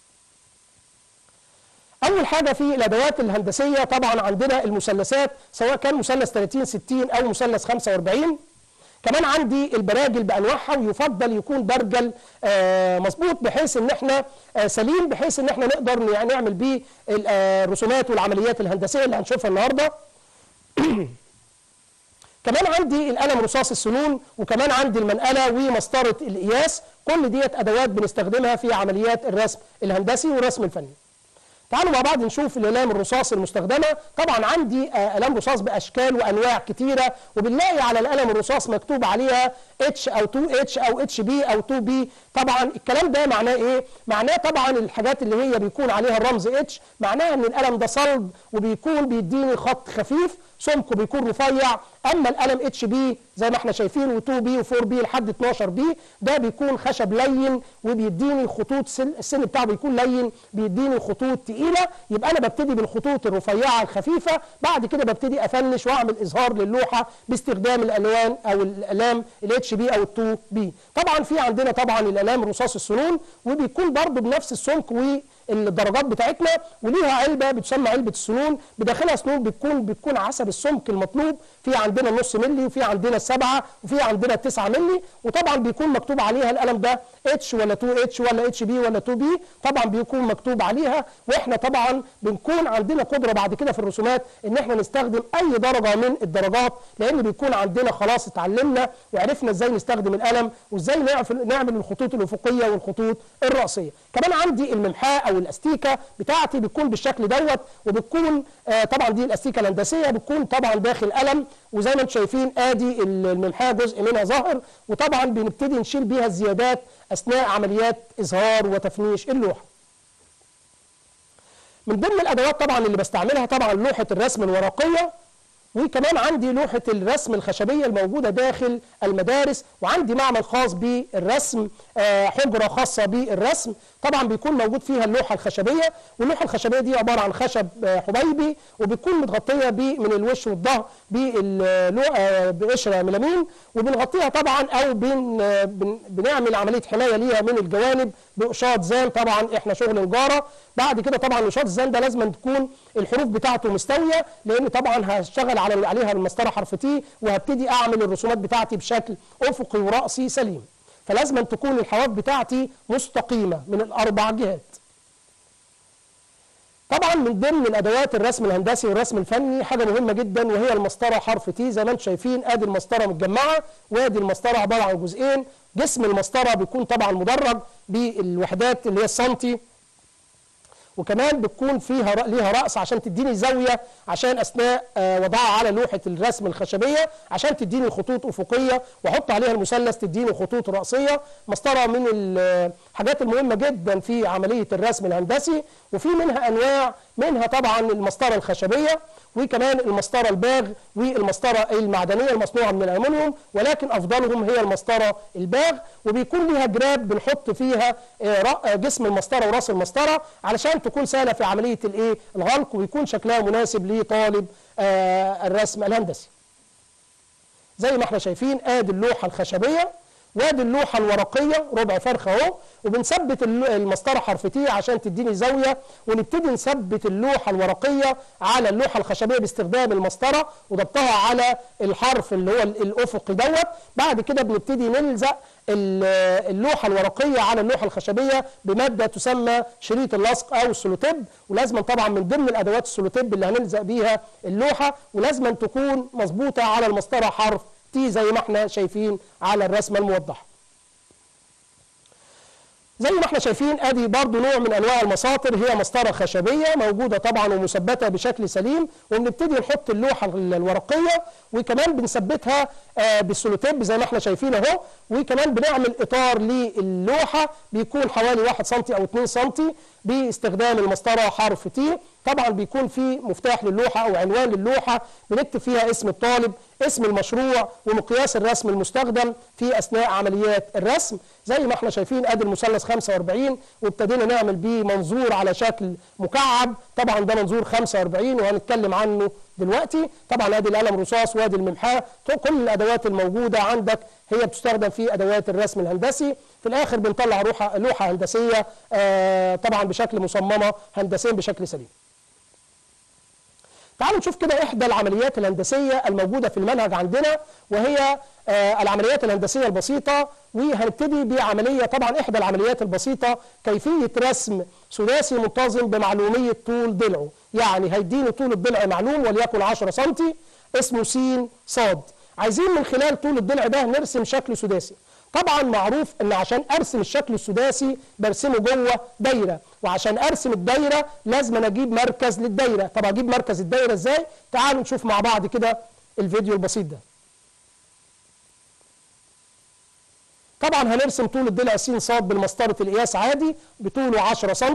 اول حاجه في الادوات الهندسيه طبعا عندنا المثلثات سواء كان مثلث 30 60 او مثلث 45 كمان عندي البراجل بانواعها ويفضل يكون برجل آه مظبوط بحيث ان احنا آه سليم بحيث ان احنا نقدر نع- نعمل بيه ال- آه، الرسومات والعمليات الهندسيه اللي هنشوفها النهارده كمان عندي القلم رصاص السنون وكمان عندي المنقله ومسطره القياس كل ديت ادوات بنستخدمها في عمليات الرسم الهندسي والرسم الفني تعالوا مع بعض نشوف الاقلام الرصاص المستخدمه طبعا عندي آه، اقلام رصاص باشكال وانواع كتيره وبنلاقي على القلم الرصاص مكتوب عليها اتش او 2 اتش او اتش بي او 2 بي طبعا الكلام ده معناه ايه معناه طبعا الحاجات اللي هي بيكون عليها الرمز اتش معناها ان القلم ده صلب وبيكون بيديني خط خفيف سمكه بيكون رفيع اما القلم اتش بي زي ما احنا شايفين و2 بي و4 بي لحد 12 بي ده بيكون خشب لين وبيديني خطوط سن السن بتاعه بيكون لين بيديني خطوط تقيله يبقى انا ببتدي بالخطوط الرفيعه الخفيفه بعد كده ببتدي افنش واعمل اظهار للوحه باستخدام الالوان او الاقلام الاتش بي او ال2 بي طبعا في عندنا طبعا الاقلام رصاص السنون وبيكون برضو بنفس السمك و الدرجات بتاعتنا وليها علبه بتسمى علبه السنون بداخلها سنون بتكون بتكون حسب السمك المطلوب في عندنا النص ملي وفي عندنا السبعه وفي عندنا التسعه ملي وطبعا بيكون مكتوب عليها القلم ده اتش ولا 2 اتش ولا اتش بي ولا 2 بي طبعا بيكون مكتوب عليها واحنا طبعا بنكون عندنا قدره بعد كده في الرسومات ان احنا نستخدم اي درجه من الدرجات لان بيكون عندنا خلاص اتعلمنا وعرفنا ازاي نستخدم القلم وازاي نعرف- نعمل الخطوط الافقيه والخطوط الراسيه كمان عندي الممحاه او الاستيكه بتاعتي بتكون بالشكل دوت وبتكون آه طبعا دي الاستيكه الهندسيه بتكون طبعا داخل قلم وزي ما انتم شايفين ادي الممحاه جزء منها ظاهر وطبعا بنبتدي نشيل بيها الزيادات اثناء عمليات اظهار وتفنيش اللوحه من ضمن الادوات طبعا اللي بستعملها طبعا لوحه الرسم الورقيه وكمان عندي لوحة الرسم الخشبية الموجودة داخل المدارس وعندي معمل خاص بالرسم حجرة خاصة بالرسم طبعا بيكون موجود فيها اللوحة الخشبية واللوحة الخشبية دي عبارة عن خشب حبيبي وبتكون متغطية من الوش والظهر بقشرة ميلامين وبنغطيها طبعا او بن بنعمل عملية حماية ليها من الجوانب بقشاط زان طبعا احنا شغل نجارة بعد كده طبعا قشاط الزان ده لازم تكون الحروف بتاعته مستوية لان طبعا هشتغل على عليها المسطره حرف تي وهبتدي اعمل الرسومات بتاعتي بشكل افقي وراسي سليم فلازم تكون الحواف بتاعتي مستقيمه من الاربع جهات طبعا من ضمن الادوات الرسم الهندسي والرسم الفني حاجه مهمه جدا وهي المسطره حرف تي زي ما انتم شايفين ادي المسطره متجمعه وادي المسطره عباره عن جزئين جسم المسطره بيكون طبعا مدرج بالوحدات اللي هي السنتي وكمان بتكون فيها ليها راس عشان تديني زاويه عشان اثناء وضعها على لوحه الرسم الخشبيه عشان تديني خطوط افقيه واحط عليها المثلث تديني خطوط راسيه مسطره من الحاجات المهمه جدا في عمليه الرسم الهندسي وفي منها انواع منها طبعا المسطره الخشبيه وكمان المسطره الباغ والمسطره المعدنيه المصنوعه من الالومنيوم ولكن افضلهم هي المسطره الباغ وبيكون ليها جراب بنحط فيها جسم المسطره وراس المسطره علشان تكون سهله في عمليه الايه الغلق ويكون شكلها مناسب لطالب الرسم الهندسي زي ما احنا شايفين ادي اللوحه الخشبيه وادي اللوحه الورقيه ربع فرخه اهو وبنثبت المسطره حرف تي عشان تديني زاويه ونبتدي نثبت اللوحه الورقيه على اللوحه الخشبيه باستخدام المسطره وضبطها على الحرف اللي هو الافقي دوت بعد كده بنبتدي نلزق اللوحه الورقيه على اللوحه الخشبيه بماده تسمى شريط اللصق او السلوتيب ولازم طبعا من ضمن الادوات السلوتيب اللي هنلزق بيها اللوحه ولازم تكون مظبوطه على المسطره حرف تي زي ما احنا شايفين على الرسمه الموضحه زي ما احنا شايفين ادي برضو نوع من انواع المساطر هي مسطره خشبيه موجوده طبعا ومثبته بشكل سليم وبنبتدي نحط اللوحه الورقيه وكمان بنثبتها آه بالسلوتيب زي ما احنا شايفين اهو وكمان بنعمل اطار للوحه بيكون حوالي 1 سم او 2 سم باستخدام المسطره حرف تي طبعا بيكون في مفتاح للوحه او عنوان للوحه بنكتب فيها اسم الطالب اسم المشروع ومقياس الرسم المستخدم في اثناء عمليات الرسم زي ما احنا شايفين ادي المثلث 45 وابتدينا نعمل بيه منظور على شكل مكعب طبعا ده منظور 45 وهنتكلم عنه دلوقتي طبعا ادي القلم رصاص وادي الممحاه كل الادوات الموجوده عندك هي بتستخدم في ادوات الرسم الهندسي في الاخر بنطلع لوحه لوحه هندسيه آه طبعا بشكل مصممه هندسيا بشكل سليم تعالوا نشوف كده احدى العمليات الهندسيه الموجوده في المنهج عندنا وهي آه العمليات الهندسيه البسيطه وهنبتدي بعمليه طبعا احدى العمليات البسيطه كيفيه رسم ثلاثي منتظم بمعلوميه طول ضلعه يعني هيديني طول الضلع معلوم وليكن 10 سم اسمه س ص عايزين من خلال طول الضلع ده نرسم شكل سداسي طبعا معروف ان عشان ارسم الشكل السداسي برسمه جوه دايره وعشان ارسم الدايره لازم اجيب مركز للدايره طب اجيب مركز الدايره ازاي تعالوا نشوف مع بعض كده الفيديو البسيط ده طبعا هنرسم طول الضلع س ص بالمسطره القياس عادي بطوله 10 سم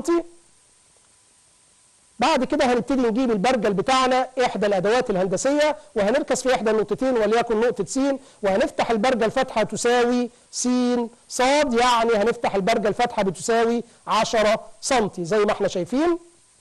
بعد كده هنبتدي نجيب البرجل بتاعنا احدى الادوات الهندسيه وهنركز في احدى النقطتين وليكن نقطه س وهنفتح البرجل فتحه تساوي س ص يعني هنفتح البرجل فتحه بتساوي 10 سم زي ما احنا شايفين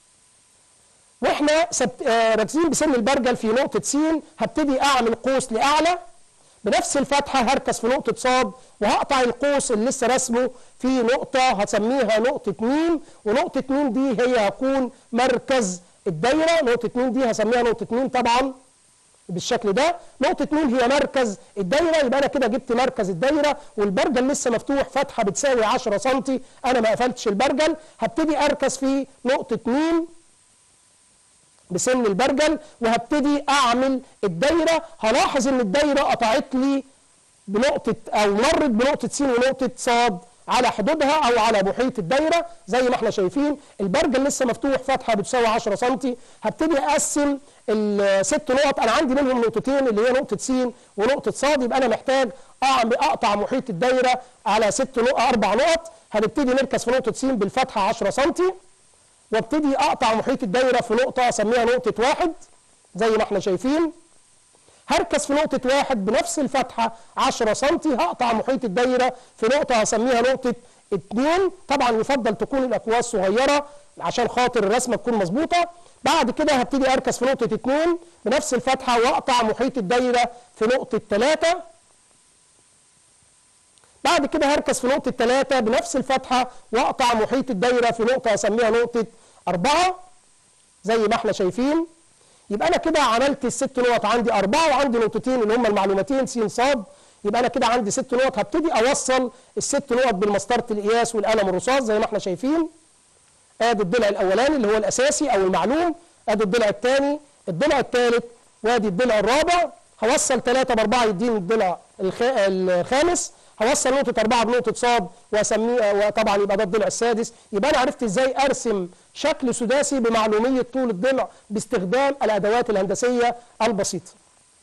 واحنا سبت... آه راكزين بسن البرجل في نقطه س هبتدي اعمل قوس لاعلى بنفس الفتحه هركز في نقطه صاد وهقطع القوس اللي لسه رسمه في نقطه هسميها نقطه م ونقطه م دي هي هتكون مركز الدايره نقطه م دي هسميها نقطه م طبعا بالشكل ده نقطة م هي مركز الدايرة يبقى أنا كده جبت مركز الدايرة والبرجل لسه مفتوح فتحة بتساوي 10 سم أنا ما قفلتش البرجل هبتدي أركز في نقطة م بسن البرجل وهبتدي اعمل الدايره هلاحظ ان الدايره قطعت لي بنقطه او مرت بنقطه س ونقطه ص على حدودها او على محيط الدايره زي ما احنا شايفين البرجل لسه مفتوح فتحه بتساوي 10 سم هبتدي اقسم الست نقط انا عندي منهم نقطتين اللي هي نقطه س ونقطه ص يبقى انا محتاج أعمل- اقطع محيط الدايره على ست نقط اربع نقط هنبتدي نركز في نقطه س بالفتحه 10 سم وابتدي اقطع محيط الدايره في نقطه اسميها نقطه واحد زي ما احنا شايفين هركز في نقطة واحد بنفس الفتحة 10 سم هقطع محيط الدايرة في نقطة هسميها نقطة اتنين طبعا يفضل تكون الأكواس صغيرة عشان خاطر الرسمة تكون مظبوطة بعد كده هبتدي أركز في نقطة اتنين بنفس الفتحة وأقطع محيط الدايرة في نقطة تلاتة بعد كده هركز في نقطة تلاتة بنفس الفتحة وأقطع محيط الدايرة في نقطة أسميها نقطة أربعة زي ما احنا شايفين يبقى انا كده عملت الست نقط عندي اربعه وعندي نقطتين اللي هم المعلومتين س ص يبقى انا كده عندي ست نقط هبتدي اوصل الست نقط بالمسطره القياس والقلم الرصاص زي ما احنا شايفين ادي الضلع الاولاني اللي هو الاساسي او المعلوم ادي الضلع الثاني الضلع الثالث وادي الضلع الرابع هوصل ثلاثة بأربعة يديني الضلع الخ... الخامس هوصل نقطة أربعة بنقطة صاد وأسميه وطبعا يبقى ده الضلع السادس يبقى أنا عرفت إزاي أرسم شكل سداسي بمعلومية طول الضلع باستخدام الأدوات الهندسية البسيطة.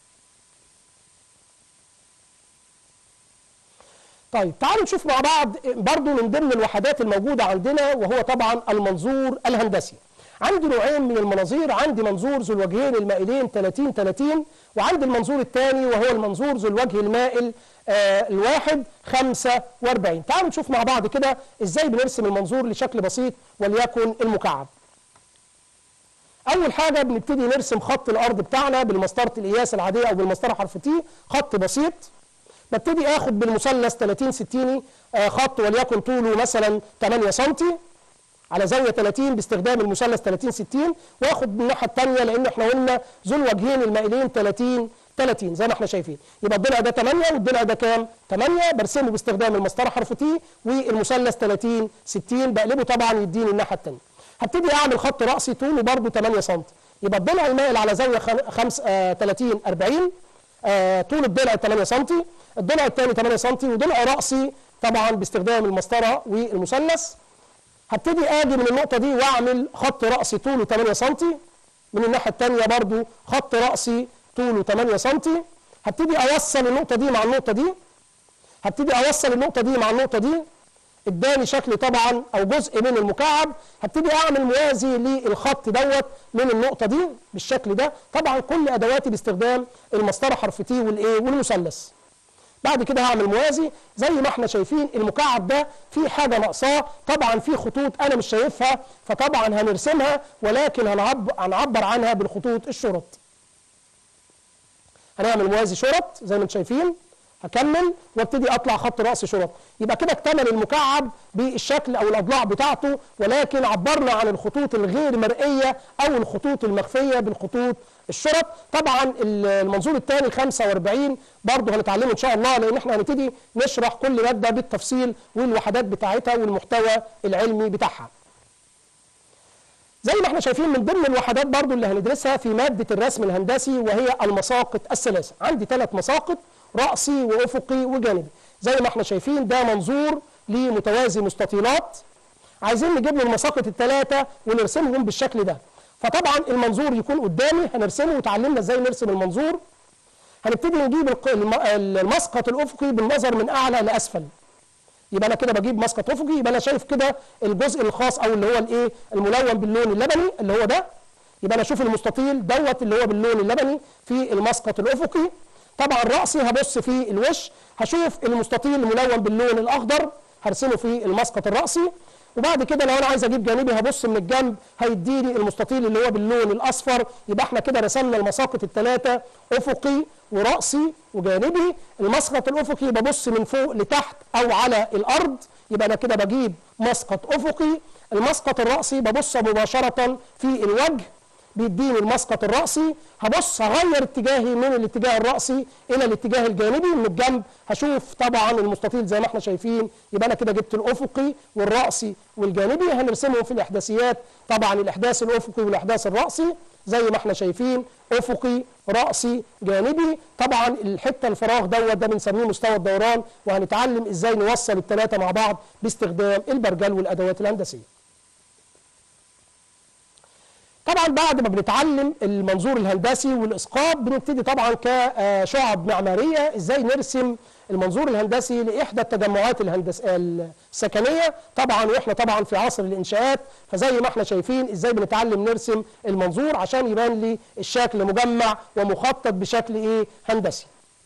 طيب تعالوا نشوف مع بعض برضو من ضمن الوحدات الموجودة عندنا وهو طبعا المنظور الهندسي عندي نوعين من المناظير عندي منظور ذو الوجهين المائلين 30 30 وعندي المنظور الثاني وهو المنظور ذو الوجه المائل آه الواحد 45 تعالوا نشوف مع بعض كده ازاي بنرسم المنظور لشكل بسيط وليكن المكعب اول حاجه بنبتدي نرسم خط الارض بتاعنا بالمسطره القياس العاديه او بالمسطره حرف تي خط بسيط ببتدي اخد بالمثلث 30 60 آه خط وليكن طوله مثلا 8 سم على زاويه 30 باستخدام المثلث 30 60 واخد من الناحيه الثانيه لان احنا قلنا ذو الوجهين المائلين 30 30 زي ما احنا شايفين يبقى الضلع ده 8 والضلع ده كام 8 برسمه باستخدام المسطره حرف تي والمثلث 30 60 بقلبه طبعا يديني الناحيه الثانيه هبتدي اعمل خط راسي طوله برده 8 سم يبقى الضلع المائل على زاويه 5 آه 30 40 آه طول الضلع 8 سم الضلع الثاني 8 سم وضلع راسي طبعا باستخدام المسطره والمثلث هبتدي اجي من النقطه دي واعمل خط راسي طوله 8 سم من الناحيه الثانيه برضو خط راسي طوله 8 سم هبتدي اوصل النقطه دي مع النقطه دي هبتدي اوصل النقطه دي مع النقطه دي اداني شكل طبعا او جزء من المكعب هبتدي اعمل موازي للخط دوت من النقطه دي بالشكل ده طبعا كل ادواتي باستخدام المسطره حرف تي والايه والمثلث بعد كده هعمل موازي زي ما احنا شايفين المكعب ده في حاجه ناقصاه طبعا في خطوط انا مش شايفها فطبعا هنرسمها ولكن هنعبر, هنعبر عنها بالخطوط الشرط هنعمل موازي شرط زي ما انتم شايفين هكمل وابتدي اطلع خط راس شرط يبقى كده اكتمل المكعب بالشكل او الاضلاع بتاعته ولكن عبرنا عن الخطوط الغير مرئيه او الخطوط المخفيه بالخطوط الشرط طبعا المنظور الثاني 45 برضه هنتعلمه ان شاء الله لان احنا هنبتدي نشرح كل ماده بالتفصيل والوحدات بتاعتها والمحتوى العلمي بتاعها زي ما احنا شايفين من ضمن الوحدات برضو اللي هندرسها في مادة الرسم الهندسي وهي المساقط الثلاثة عندي ثلاث مساقط رأسي وأفقي وجانبي زي ما احنا شايفين ده منظور لمتوازي مستطيلات عايزين نجيب له المساقط الثلاثة ونرسمهم بالشكل ده فطبعا المنظور يكون قدامي هنرسمه وتعلمنا ازاي نرسم المنظور هنبتدي نجيب المسقط الأفقي بالنظر من أعلى لأسفل يبقى انا كده بجيب مسقط افقي يبقى انا شايف كده الجزء الخاص او اللي هو الايه الملون باللون اللبني اللي هو ده يبقى انا اشوف المستطيل دوت اللي هو باللون اللبني في المسقط الافقي طبعا راسي هبص في الوش هشوف المستطيل الملون باللون الاخضر هرسمه في المسقط الراسي وبعد كده لو انا عايز اجيب جانبي هبص من الجنب هيديني المستطيل اللي هو باللون الاصفر يبقى احنا كده رسمنا المساقط الثلاثه افقي وراسي وجانبي المسقط الافقي ببص من فوق لتحت او على الارض يبقى انا كده بجيب مسقط افقي المسقط الراسي ببص مباشره في الوجه بيديني المسقط الرأسي هبص هغير اتجاهي من الاتجاه الرأسي إلى الاتجاه الجانبي من الجنب هشوف طبعا المستطيل زي ما احنا شايفين يبقى أنا كده جبت الأفقي والرأسي والجانبي هنرسمهم في الإحداثيات طبعا الإحداث الأفقي والإحداث الرأسي زي ما احنا شايفين افقي راسي جانبي طبعا الحته الفراغ دوت ده بنسميه مستوى الدوران وهنتعلم ازاي نوصل الثلاثه مع بعض باستخدام البرجل والادوات الهندسيه طبعا بعد ما بنتعلم المنظور الهندسي والاسقاط بنبتدي طبعا كشعب معماريه ازاي نرسم المنظور الهندسي لاحدى التجمعات الهندس السكنيه طبعا واحنا طبعا في عصر الانشاءات فزي ما احنا شايفين ازاي بنتعلم نرسم المنظور عشان يبان لي الشكل مجمع ومخطط بشكل ايه هندسي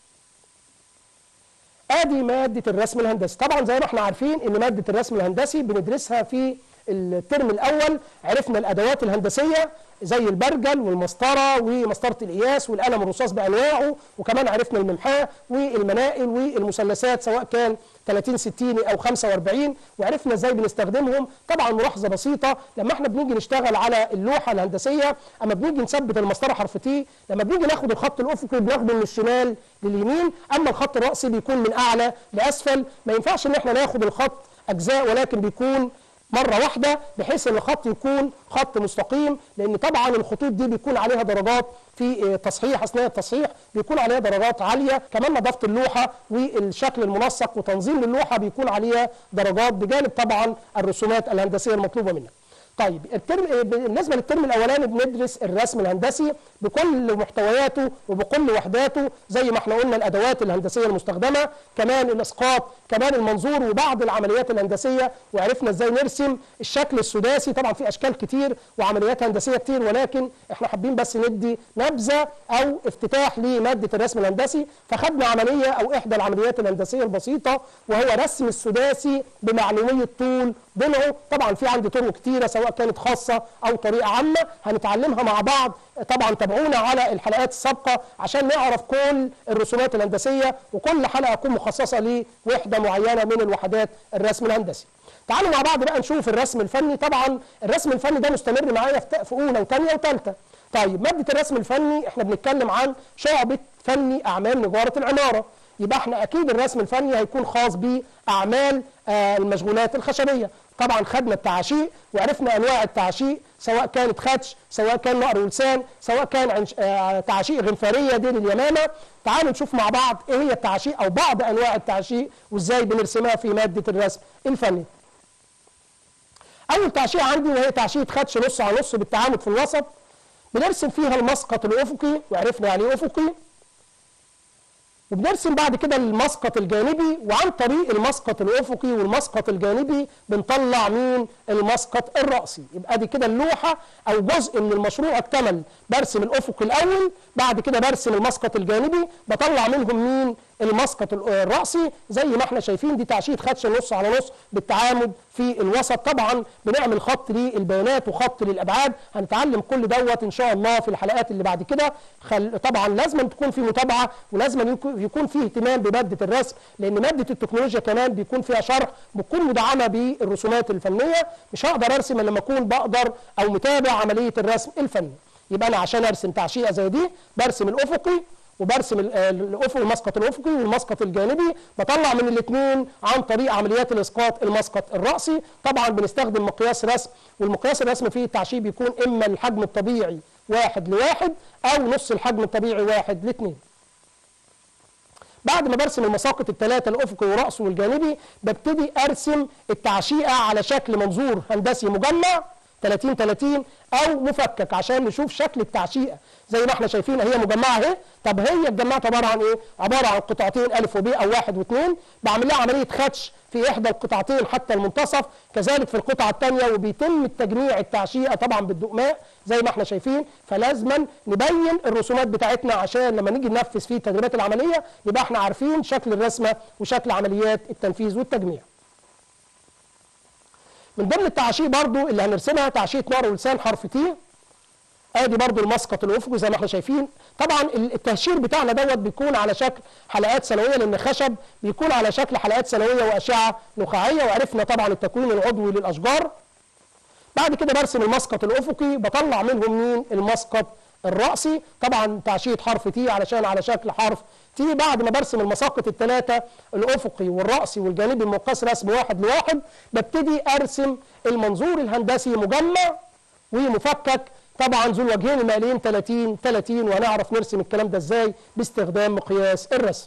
ادي ماده الرسم الهندسي طبعا زي ما احنا عارفين ان ماده الرسم الهندسي بندرسها في الترم الاول عرفنا الادوات الهندسيه زي البرجل والمسطره ومسطره القياس والقلم الرصاص بانواعه وكمان عرفنا الممحاه والمنائل والمثلثات سواء كان 30 60 او 45 وعرفنا ازاي بنستخدمهم طبعا ملاحظه بسيطه لما احنا بنيجي نشتغل على اللوحه الهندسيه اما بنيجي نثبت المسطره حرف تي لما بنيجي ناخد الخط الافقي بناخده من الشمال لليمين اما الخط الراسي بيكون من اعلى لاسفل ما ينفعش ان احنا ناخد الخط اجزاء ولكن بيكون مرة واحدة بحيث ان الخط يكون خط مستقيم لان طبعا الخطوط دي بيكون عليها درجات في تصحيح اثناء التصحيح بيكون عليها درجات عالية كمان نظافة اللوحة والشكل المنسق وتنظيم اللوحة بيكون عليها درجات بجانب طبعا الرسومات الهندسية المطلوبة منك طيب الترم بالنسبه للترم الاولاني بندرس الرسم الهندسي بكل محتوياته وبكل وحداته زي ما احنا قلنا الادوات الهندسيه المستخدمه كمان الاسقاط كمان المنظور وبعض العمليات الهندسيه وعرفنا ازاي نرسم الشكل السداسي طبعا في اشكال كتير وعمليات هندسيه كتير ولكن احنا حابين بس ندي نبذه او افتتاح لماده الرسم الهندسي فخدنا عمليه او احدى العمليات الهندسيه البسيطه وهو رسم السداسي بمعلوميه طول ضلعه طبعا في عندي طرق كتيره سواء كانت خاصه او طريقه عامه هنتعلمها مع بعض طبعا تابعونا على الحلقات السابقه عشان نعرف كل الرسومات الهندسيه وكل حلقه تكون مخصصه لوحده معينه من الوحدات الرسم الهندسي. تعالوا مع بعض بقى نشوف الرسم الفني طبعا الرسم الفني ده مستمر معايا في اولى وثانيه وثالثه. طيب ماده الرسم الفني احنا بنتكلم عن شعبه فني اعمال نجاره العماره. يبقى احنا اكيد الرسم الفني هيكون خاص باعمال آه المشغولات الخشبيه طبعا خدنا التعاشيق وعرفنا انواع التعاشيق سواء كانت خدش سواء كان نقر ولسان سواء كان عنش... آه تعاشيق غنفاريه دي لليمامه تعالوا نشوف مع بعض ايه هي التعاشيق او بعض انواع التعاشيق وازاي بنرسمها في ماده الرسم الفني اول تعشيق عندي وهي تعشيقه خدش نص على نص بالتعامد في الوسط بنرسم فيها المسقط الافقي وعرفنا يعني ايه افقي وبنرسم بعد كده المسقط الجانبي وعن طريق المسقط الافقي والمسقط الجانبي بنطلع مين المسقط الراسي يبقى دي كده اللوحه او جزء من المشروع اكتمل برسم الافقي الاول بعد كده برسم المسقط الجانبي بطلع منهم مين المسقط الراسي زي ما احنا شايفين دي تعشيط خدش نص على نص بالتعامد في الوسط طبعا بنعمل خط للبيانات وخط للابعاد هنتعلم كل دوت ان شاء الله في الحلقات اللي بعد كده خل... طبعا لازم تكون في متابعه ولازم يكون في اهتمام بماده الرسم لان ماده التكنولوجيا كمان بيكون فيها شرح بتكون مدعمه بالرسومات الفنيه مش هقدر ارسم الا لما اكون بقدر او متابع عمليه الرسم الفني يبقى انا عشان ارسم تعشيقه زي دي برسم الافقي وبرسم الافق المسقط الافقي والمسقط الجانبي بطلع من الاثنين عن طريق عمليات الاسقاط المسقط الراسي طبعا بنستخدم مقياس رسم والمقياس الرسم فيه التعشيق بيكون اما الحجم الطبيعي واحد لواحد او نص الحجم الطبيعي واحد لاثنين بعد ما برسم المساقط الثلاثه الافقي وراسه والجانبي ببتدي ارسم التعشيقه على شكل منظور هندسي مجمع 30 30 او مفكك عشان نشوف شكل التعشيقه زي ما احنا شايفين هي مجمعه اهي طب هي اتجمعت عباره عن ايه عباره عن قطعتين الف وب او واحد واثنين بعمل لها عمليه خدش في احدى القطعتين حتى المنتصف كذلك في القطعه الثانيه وبيتم التجميع التعشيقه طبعا بالدقماء زي ما احنا شايفين فلازما نبين الرسومات بتاعتنا عشان لما نيجي ننفذ فيه التدريبات العمليه يبقى احنا عارفين شكل الرسمه وشكل عمليات التنفيذ والتجميع من ضمن التعشيق برضو اللي هنرسمها تعشيق نار ولسان حرف تي ادي برضو المسقط الافقي زي ما احنا شايفين طبعا التهشير بتاعنا دوت بيكون على شكل حلقات سنويه لان خشب بيكون على شكل حلقات سنويه واشعه نخاعيه وعرفنا طبعا التكوين العضوي للاشجار بعد كده برسم المسقط الافقي بطلع منهم مين المسقط الرأسي طبعا تعشية حرف تي علشان على شكل حرف تي بعد ما برسم المساقط الثلاثة الأفقي والرأسي والجانبي المقاس رسم واحد لواحد ببتدي أرسم المنظور الهندسي مجمع ومفكك طبعا ذو الوجهين المائلين 30 30 وهنعرف نرسم الكلام ده ازاي باستخدام مقياس الرسم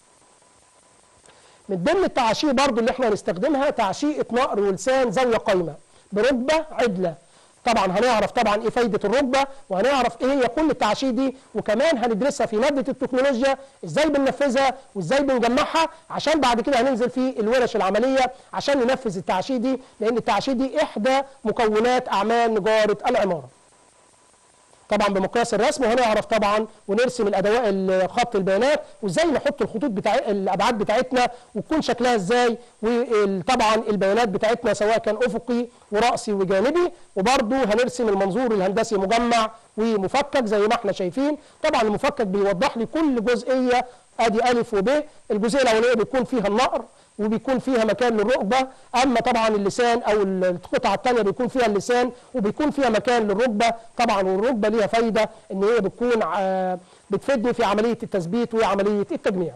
من ضمن التعاشير برضو اللي احنا هنستخدمها تعشيقة نقر ولسان زاوية قايمة بركبة عدلة طبعا هنعرف طبعا ايه فايده الركبه وهنعرف ايه هي كل التعشير دي وكمان هندرسها في ماده التكنولوجيا ازاي بننفذها وازاي بنجمعها عشان بعد كده هننزل في الورش العمليه عشان ننفذ التعشير دي لان التعشير دي احدى مكونات اعمال نجاره العماره. طبعا بمقياس الرسم وهنعرف طبعا ونرسم الادوات خط البيانات وازاي نحط الخطوط بتاع الابعاد بتاعتنا وتكون شكلها ازاي وطبعا البيانات بتاعتنا سواء كان افقي وراسي وجانبي وبرده هنرسم المنظور الهندسي مجمع ومفكك زي ما احنا شايفين طبعا المفكك بيوضح لي كل جزئيه ادي الف وب الجزئيه الاولانيه بيكون فيها النقر وبيكون فيها مكان للركبه اما طبعا اللسان او القطعه الثانيه بيكون فيها اللسان وبيكون فيها مكان للركبه طبعا والركبه ليها فايده ان هي بتكون بتفيدني في عمليه التثبيت وعمليه التجميع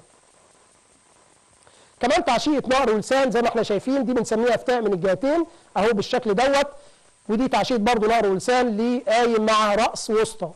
كمان تعشية نقر ولسان زي ما احنا شايفين دي بنسميها افتاء من الجهتين اهو بالشكل دوت ودي تعشية برضو نقر ولسان اللي قايم مع راس وسطى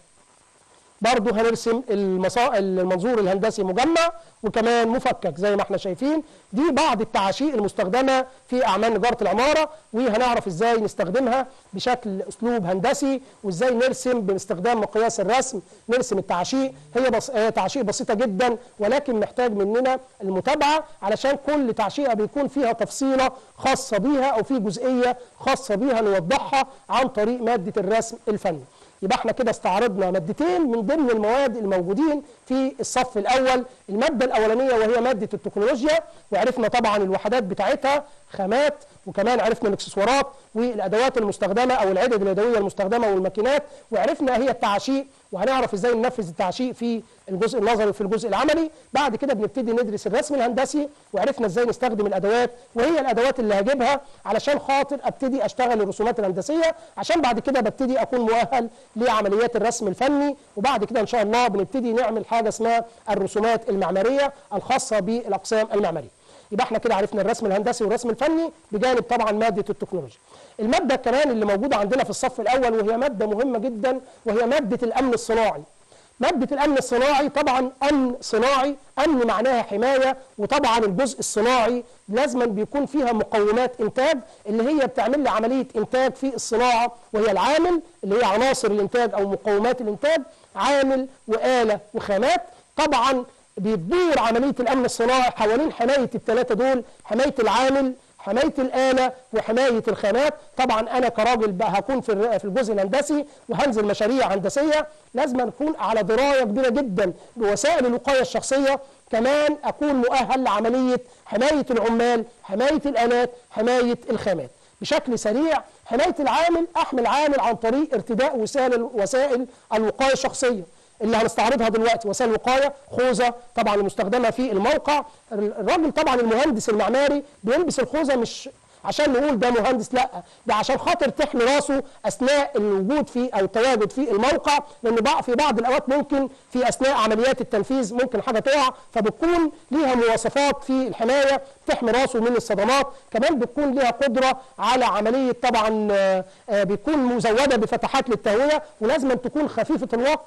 برضو هنرسم المصا... المنظور الهندسي مجمع وكمان مفكك زي ما احنا شايفين دي بعض التعاشيق المستخدمة في أعمال نجارة العمارة وهنعرف ازاي نستخدمها بشكل أسلوب هندسي وازاي نرسم باستخدام مقياس الرسم نرسم التعاشيق هي بص... هي تعاشيق بسيطة جدا ولكن محتاج مننا المتابعة علشان كل تعشيقة بيكون فيها تفصيلة خاصة بيها أو في جزئية خاصة بيها نوضحها عن طريق مادة الرسم الفني يبقى احنا كده استعرضنا مادتين من ضمن المواد الموجودين في الصف الاول الماده الاولانيه وهي ماده التكنولوجيا وعرفنا طبعا الوحدات بتاعتها خامات وكمان عرفنا الاكسسوارات والادوات المستخدمه او العدد اليدويه المستخدمه والماكينات وعرفنا هي التعاشيق وهنعرف ازاي ننفذ التعشيق في الجزء النظري وفي الجزء العملي بعد كده بنبتدي ندرس الرسم الهندسي وعرفنا ازاي نستخدم الادوات وهي الادوات اللي هجيبها علشان خاطر ابتدي اشتغل الرسومات الهندسيه عشان بعد كده ببتدي اكون مؤهل لعمليات الرسم الفني وبعد كده ان شاء الله بنبتدي نعمل حاجه اسمها الرسومات المعماريه الخاصه بالاقسام المعماريه يبقى احنا كده عرفنا الرسم الهندسي والرسم الفني بجانب طبعا ماده التكنولوجيا. الماده كمان اللي موجوده عندنا في الصف الاول وهي ماده مهمه جدا وهي ماده الامن الصناعي. مادة الأمن الصناعي طبعا أمن صناعي أمن معناها حماية وطبعا الجزء الصناعي لازما بيكون فيها مقومات إنتاج اللي هي بتعمل لي عملية إنتاج في الصناعة وهي العامل اللي هي عناصر الإنتاج أو مقومات الإنتاج عامل وآلة وخامات طبعا بتدور عملية الأمن الصناعي حوالين حماية الثلاثة دول حماية العامل حمايه الاله وحمايه الخامات طبعا انا كراجل بقى هكون في في الجزء الهندسي وهنزل مشاريع هندسيه لازم اكون على درايه كبيره جدا بوسائل الوقايه الشخصيه كمان اكون مؤهل لعمليه حمايه العمال حمايه الالات حمايه الخامات بشكل سريع حمايه العامل احمي العامل عن طريق ارتداء وسائل وسائل الوقايه الشخصيه اللي هنستعرضها دلوقتي وسائل الوقايه خوذه طبعا المستخدمه في الموقع الراجل طبعا المهندس المعماري بيلبس الخوذه مش عشان نقول ده مهندس لا ده عشان خاطر تحمي راسه اثناء الوجود في او التواجد في الموقع لان بقى في بعض الاوقات ممكن في اثناء عمليات التنفيذ ممكن حاجه تقع فبتكون ليها مواصفات في الحمايه تحمي راسه من الصدمات كمان بتكون ليها قدره على عمليه طبعا بيكون مزوده بفتحات للتهويه ولازم تكون خفيفه الوق...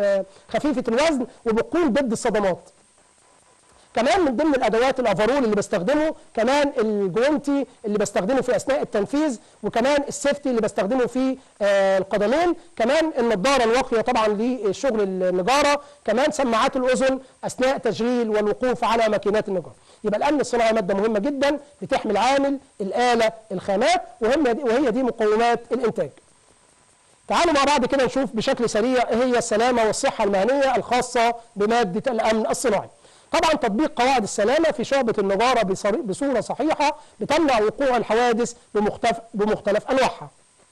خفيفه الوزن وبتكون ضد الصدمات كمان من ضمن الادوات الافرول اللي بستخدمه كمان الجوانتي اللي بستخدمه في اثناء التنفيذ وكمان السيفتي اللي بستخدمه في آه القدمين كمان النضاره الواقيه طبعا لشغل النجاره كمان سماعات الاذن اثناء تشغيل والوقوف على ماكينات النجاره يبقى الامن الصناعي ماده مهمه جدا بتحمي العامل الاله الخامات وهي دي, وهي دي مقومات الانتاج تعالوا مع بعض كده نشوف بشكل سريع ايه هي السلامه والصحه المهنيه الخاصه بماده الامن الصناعي طبعا تطبيق قواعد السلامة في شعبة النجارة بصورة صحيحة بتمنع وقوع الحوادث بمختلف, بمختلف أنواعها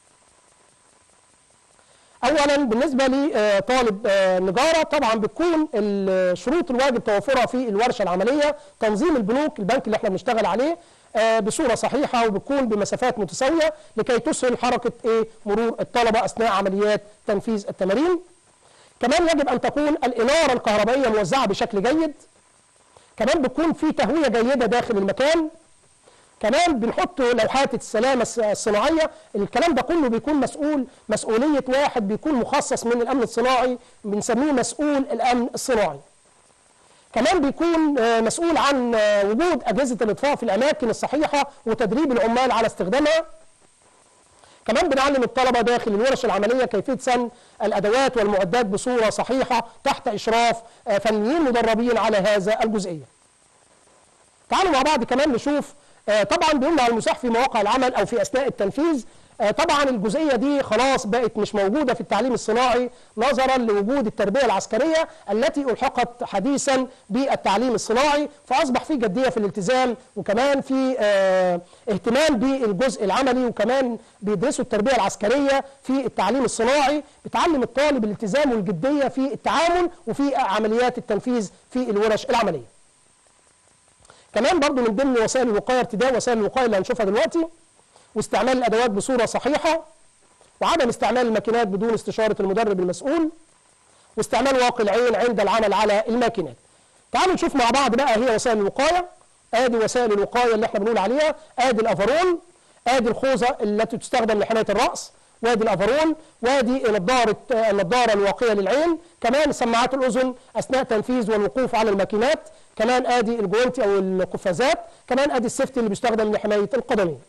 اولا بالنسبه لطالب نجاره طبعا بتكون الشروط الواجب توفرها في الورشه العمليه تنظيم البنوك البنك اللي احنا بنشتغل عليه آه، بصوره صحيحه وبتكون بمسافات متساويه لكي تسهل حركه ايه مرور الطلبه اثناء عمليات تنفيذ التمارين كمان يجب ان تكون الاناره الكهربائيه موزعه بشكل جيد كمان بتكون في تهويه جيده داخل المكان كمان بنحط لوحات السلامه الص- الصناعيه الكلام ده كله بيكون مسؤول مسؤوليه واحد بيكون مخصص من الامن الصناعي بنسميه مسؤول الامن الصناعي كمان بيكون آه، مسؤول عن آه، وجود اجهزه الاطفاء في الاماكن الصحيحه وتدريب العمال على استخدامها كمان بنعلم الطلبه داخل الورش العمليه كيفيه سن الادوات والمعدات بصوره صحيحه تحت اشراف آه، فنيين مدربين على هذا الجزئيه تعالوا مع بعض كمان نشوف آه، طبعا بيمنع المساح في مواقع العمل او في اثناء التنفيذ آه، طبعا الجزئيه دي خلاص بقت مش موجوده في التعليم الصناعي نظرا لوجود التربيه العسكريه التي الحقت حديثا بالتعليم الصناعي فاصبح في جديه في الالتزام وكمان في آه، اهتمام بالجزء العملي وكمان بيدرسوا التربيه العسكريه في التعليم الصناعي بتعلم الطالب الالتزام والجديه في التعامل وفي عمليات التنفيذ في الورش العمليه كمان برضو من ضمن وسائل الوقايه ارتداء وسائل الوقايه اللي هنشوفها دلوقتي واستعمال الادوات بصوره صحيحه وعدم استعمال الماكينات بدون استشاره المدرب المسؤول واستعمال واقي العين عند العمل على الماكينات. تعالوا نشوف مع بعض بقى هي وسائل الوقايه ادي وسائل الوقايه اللي احنا بنقول عليها ادي الافرول ادي الخوذه التي تستخدم لحمايه الراس وادي الافرول وادي نظاره النظاره الواقيه للعين كمان سماعات الاذن اثناء تنفيذ والوقوف على الماكينات كمان ادي الجوانتي او القفازات كمان ادي السيفتي اللي بيستخدم لحمايه القدمين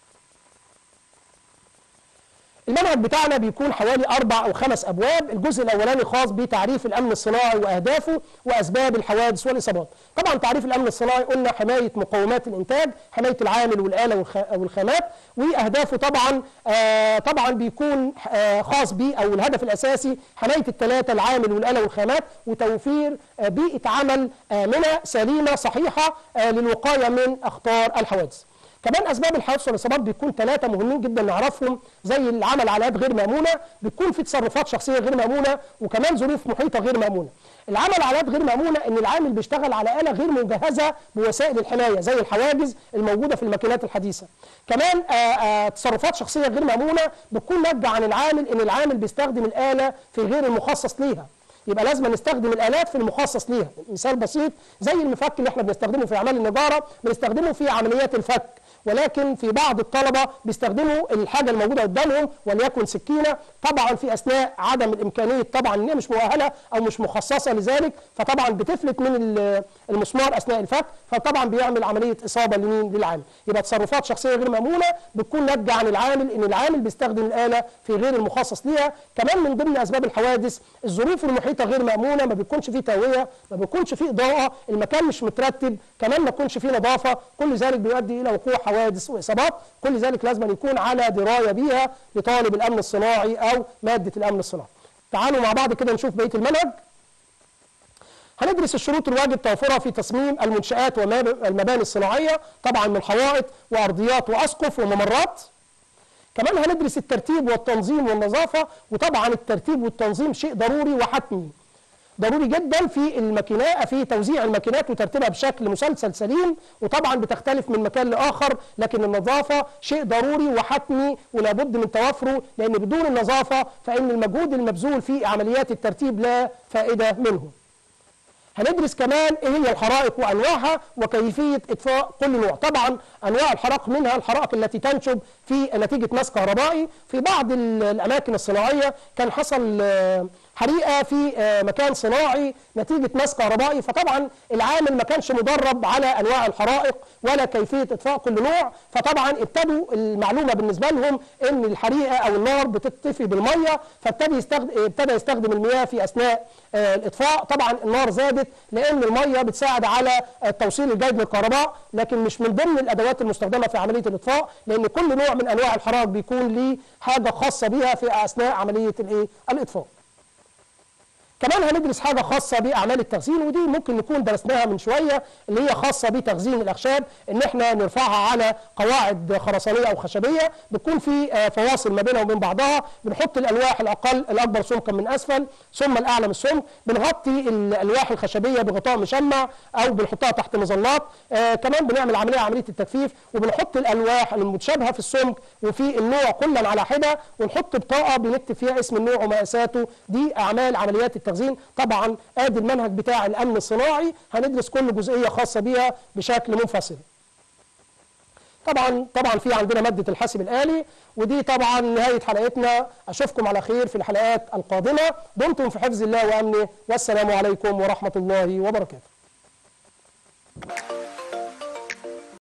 المنهج بتاعنا بيكون حوالي أربع أو خمس أبواب الجزء الأولاني خاص بتعريف الأمن الصناعي وأهدافه وأسباب الحوادث والإصابات طبعا تعريف الأمن الصناعي قلنا حماية مقومات الإنتاج حماية العامل والآلة والخ- والخامات وأهدافه طبعا آه طبعا بيكون آه خاص بيه أو الهدف الأساسي حماية الثلاثة العامل والآلة والخامات وتوفير آه بيئة عمل آمنة سليمة صحيحة آه للوقاية من أخطار الحوادث كمان اسباب الحوادث والاصابات بيكون ثلاثه مهمين جدا نعرفهم زي العمل على يد غير مامونه بيكون في تصرفات شخصيه غير مامونه وكمان ظروف محيطه غير مامونه العمل على يد غير مامونه ان العامل بيشتغل على اله غير مجهزه بوسائل الحمايه زي الحواجز الموجوده في الماكينات الحديثه كمان آآ آآ تصرفات شخصيه غير مامونه بتكون ناتجه عن العامل ان العامل بيستخدم الاله في غير المخصص ليها يبقى لازم نستخدم الالات في المخصص ليها مثال بسيط زي المفك اللي احنا بنستخدمه في اعمال النجاره بنستخدمه في عمليات الفك ولكن في بعض الطلبه بيستخدموا الحاجه الموجوده قدامهم وليكن سكينه طبعا في اثناء عدم الامكانيه طبعا ان هي مش مؤهله او مش مخصصه لذلك فطبعا بتفلت من ال- المسمار اثناء الفك فطبعا بيعمل عمليه اصابه لمين للعامل يبقى تصرفات شخصيه غير مامونه بتكون ناتجه عن العامل ان العامل بيستخدم الاله في غير المخصص ليها كمان من ضمن اسباب الحوادث الظروف المحيطه غير مامونه ما بيكونش فيه تهويه ما بيكونش فيه اضاءه المكان مش مترتب كمان ما يكونش فيه نظافه كل ذلك بيؤدي الى وقوع حوادث واصابات كل ذلك لازم يكون على درايه بيها لطالب الامن الصناعي او ماده الامن الصناعي تعالوا مع بعض كده نشوف بقيه المنهج هندرس الشروط الواجب توفرها في تصميم المنشآت والمباني الصناعية طبعا من حوائط وأرضيات وأسقف وممرات كمان هندرس الترتيب والتنظيم والنظافة وطبعا الترتيب والتنظيم شيء ضروري وحتمي ضروري جدا في الماكينات في توزيع الماكينات وترتيبها بشكل مسلسل سليم وطبعا بتختلف من مكان لاخر لكن النظافه شيء ضروري وحتمي ولا بد من توفره لان بدون النظافه فان المجهود المبذول في عمليات الترتيب لا فائده منه. هندرس كمان ايه هي الحرائق وانواعها وكيفيه اطفاء كل نوع طبعا انواع الحرائق منها الحرائق التي تنشب في نتيجه مس كهربائي في بعض ال- الاماكن الصناعيه كان حصل آه، حريقه في آه، مكان صناعي نتيجه مس كهربائي فطبعا العامل ما كانش مدرب على انواع الحرائق ولا كيفيه اطفاء كل نوع فطبعا ابتدوا المعلومه بالنسبه لهم ان الحريقه او النار بتطفي بالميه فابتدى يستخدم ابتدى يستخدم المياه في اثناء آه، الاطفاء طبعا النار زادت لان الميه بتساعد على التوصيل الجيد للكهرباء لكن مش من ضمن الادوات المستخدمه في عمليه الاطفاء لان كل نوع من انواع الحرائق بيكون ليه حاجه خاصه بيها في اثناء عمليه الايه الاطفاء كمان هندرس حاجه خاصه باعمال التخزين ودي ممكن نكون درسناها من شويه اللي هي خاصه بتخزين الاخشاب ان احنا نرفعها على قواعد خرسانيه او خشبيه بتكون في آه، فواصل ما بينها وبين بعضها بنحط الالواح الاقل الاكبر سمكا من اسفل ثم الاعلى من السمك بنغطي الالواح الخشبيه بغطاء مشمع او بنحطها تحت مظلات آه كمان بنعمل عمليه عمليه التجفيف وبنحط الالواح المتشابهه في السمك وفي النوع كلا على حده ونحط بطاقه بنكتب فيها اسم النوع ومقاساته دي اعمال عمليات التخزين طبعا ادي المنهج بتاع الامن الصناعي هندرس كل جزئيه خاصه بيها بشكل منفصل طبعا طبعا في عندنا ماده الحاسب الالي ودي طبعا نهايه حلقتنا اشوفكم على خير في الحلقات القادمه دمتم في حفظ الله وامنه والسلام عليكم ورحمه الله وبركاته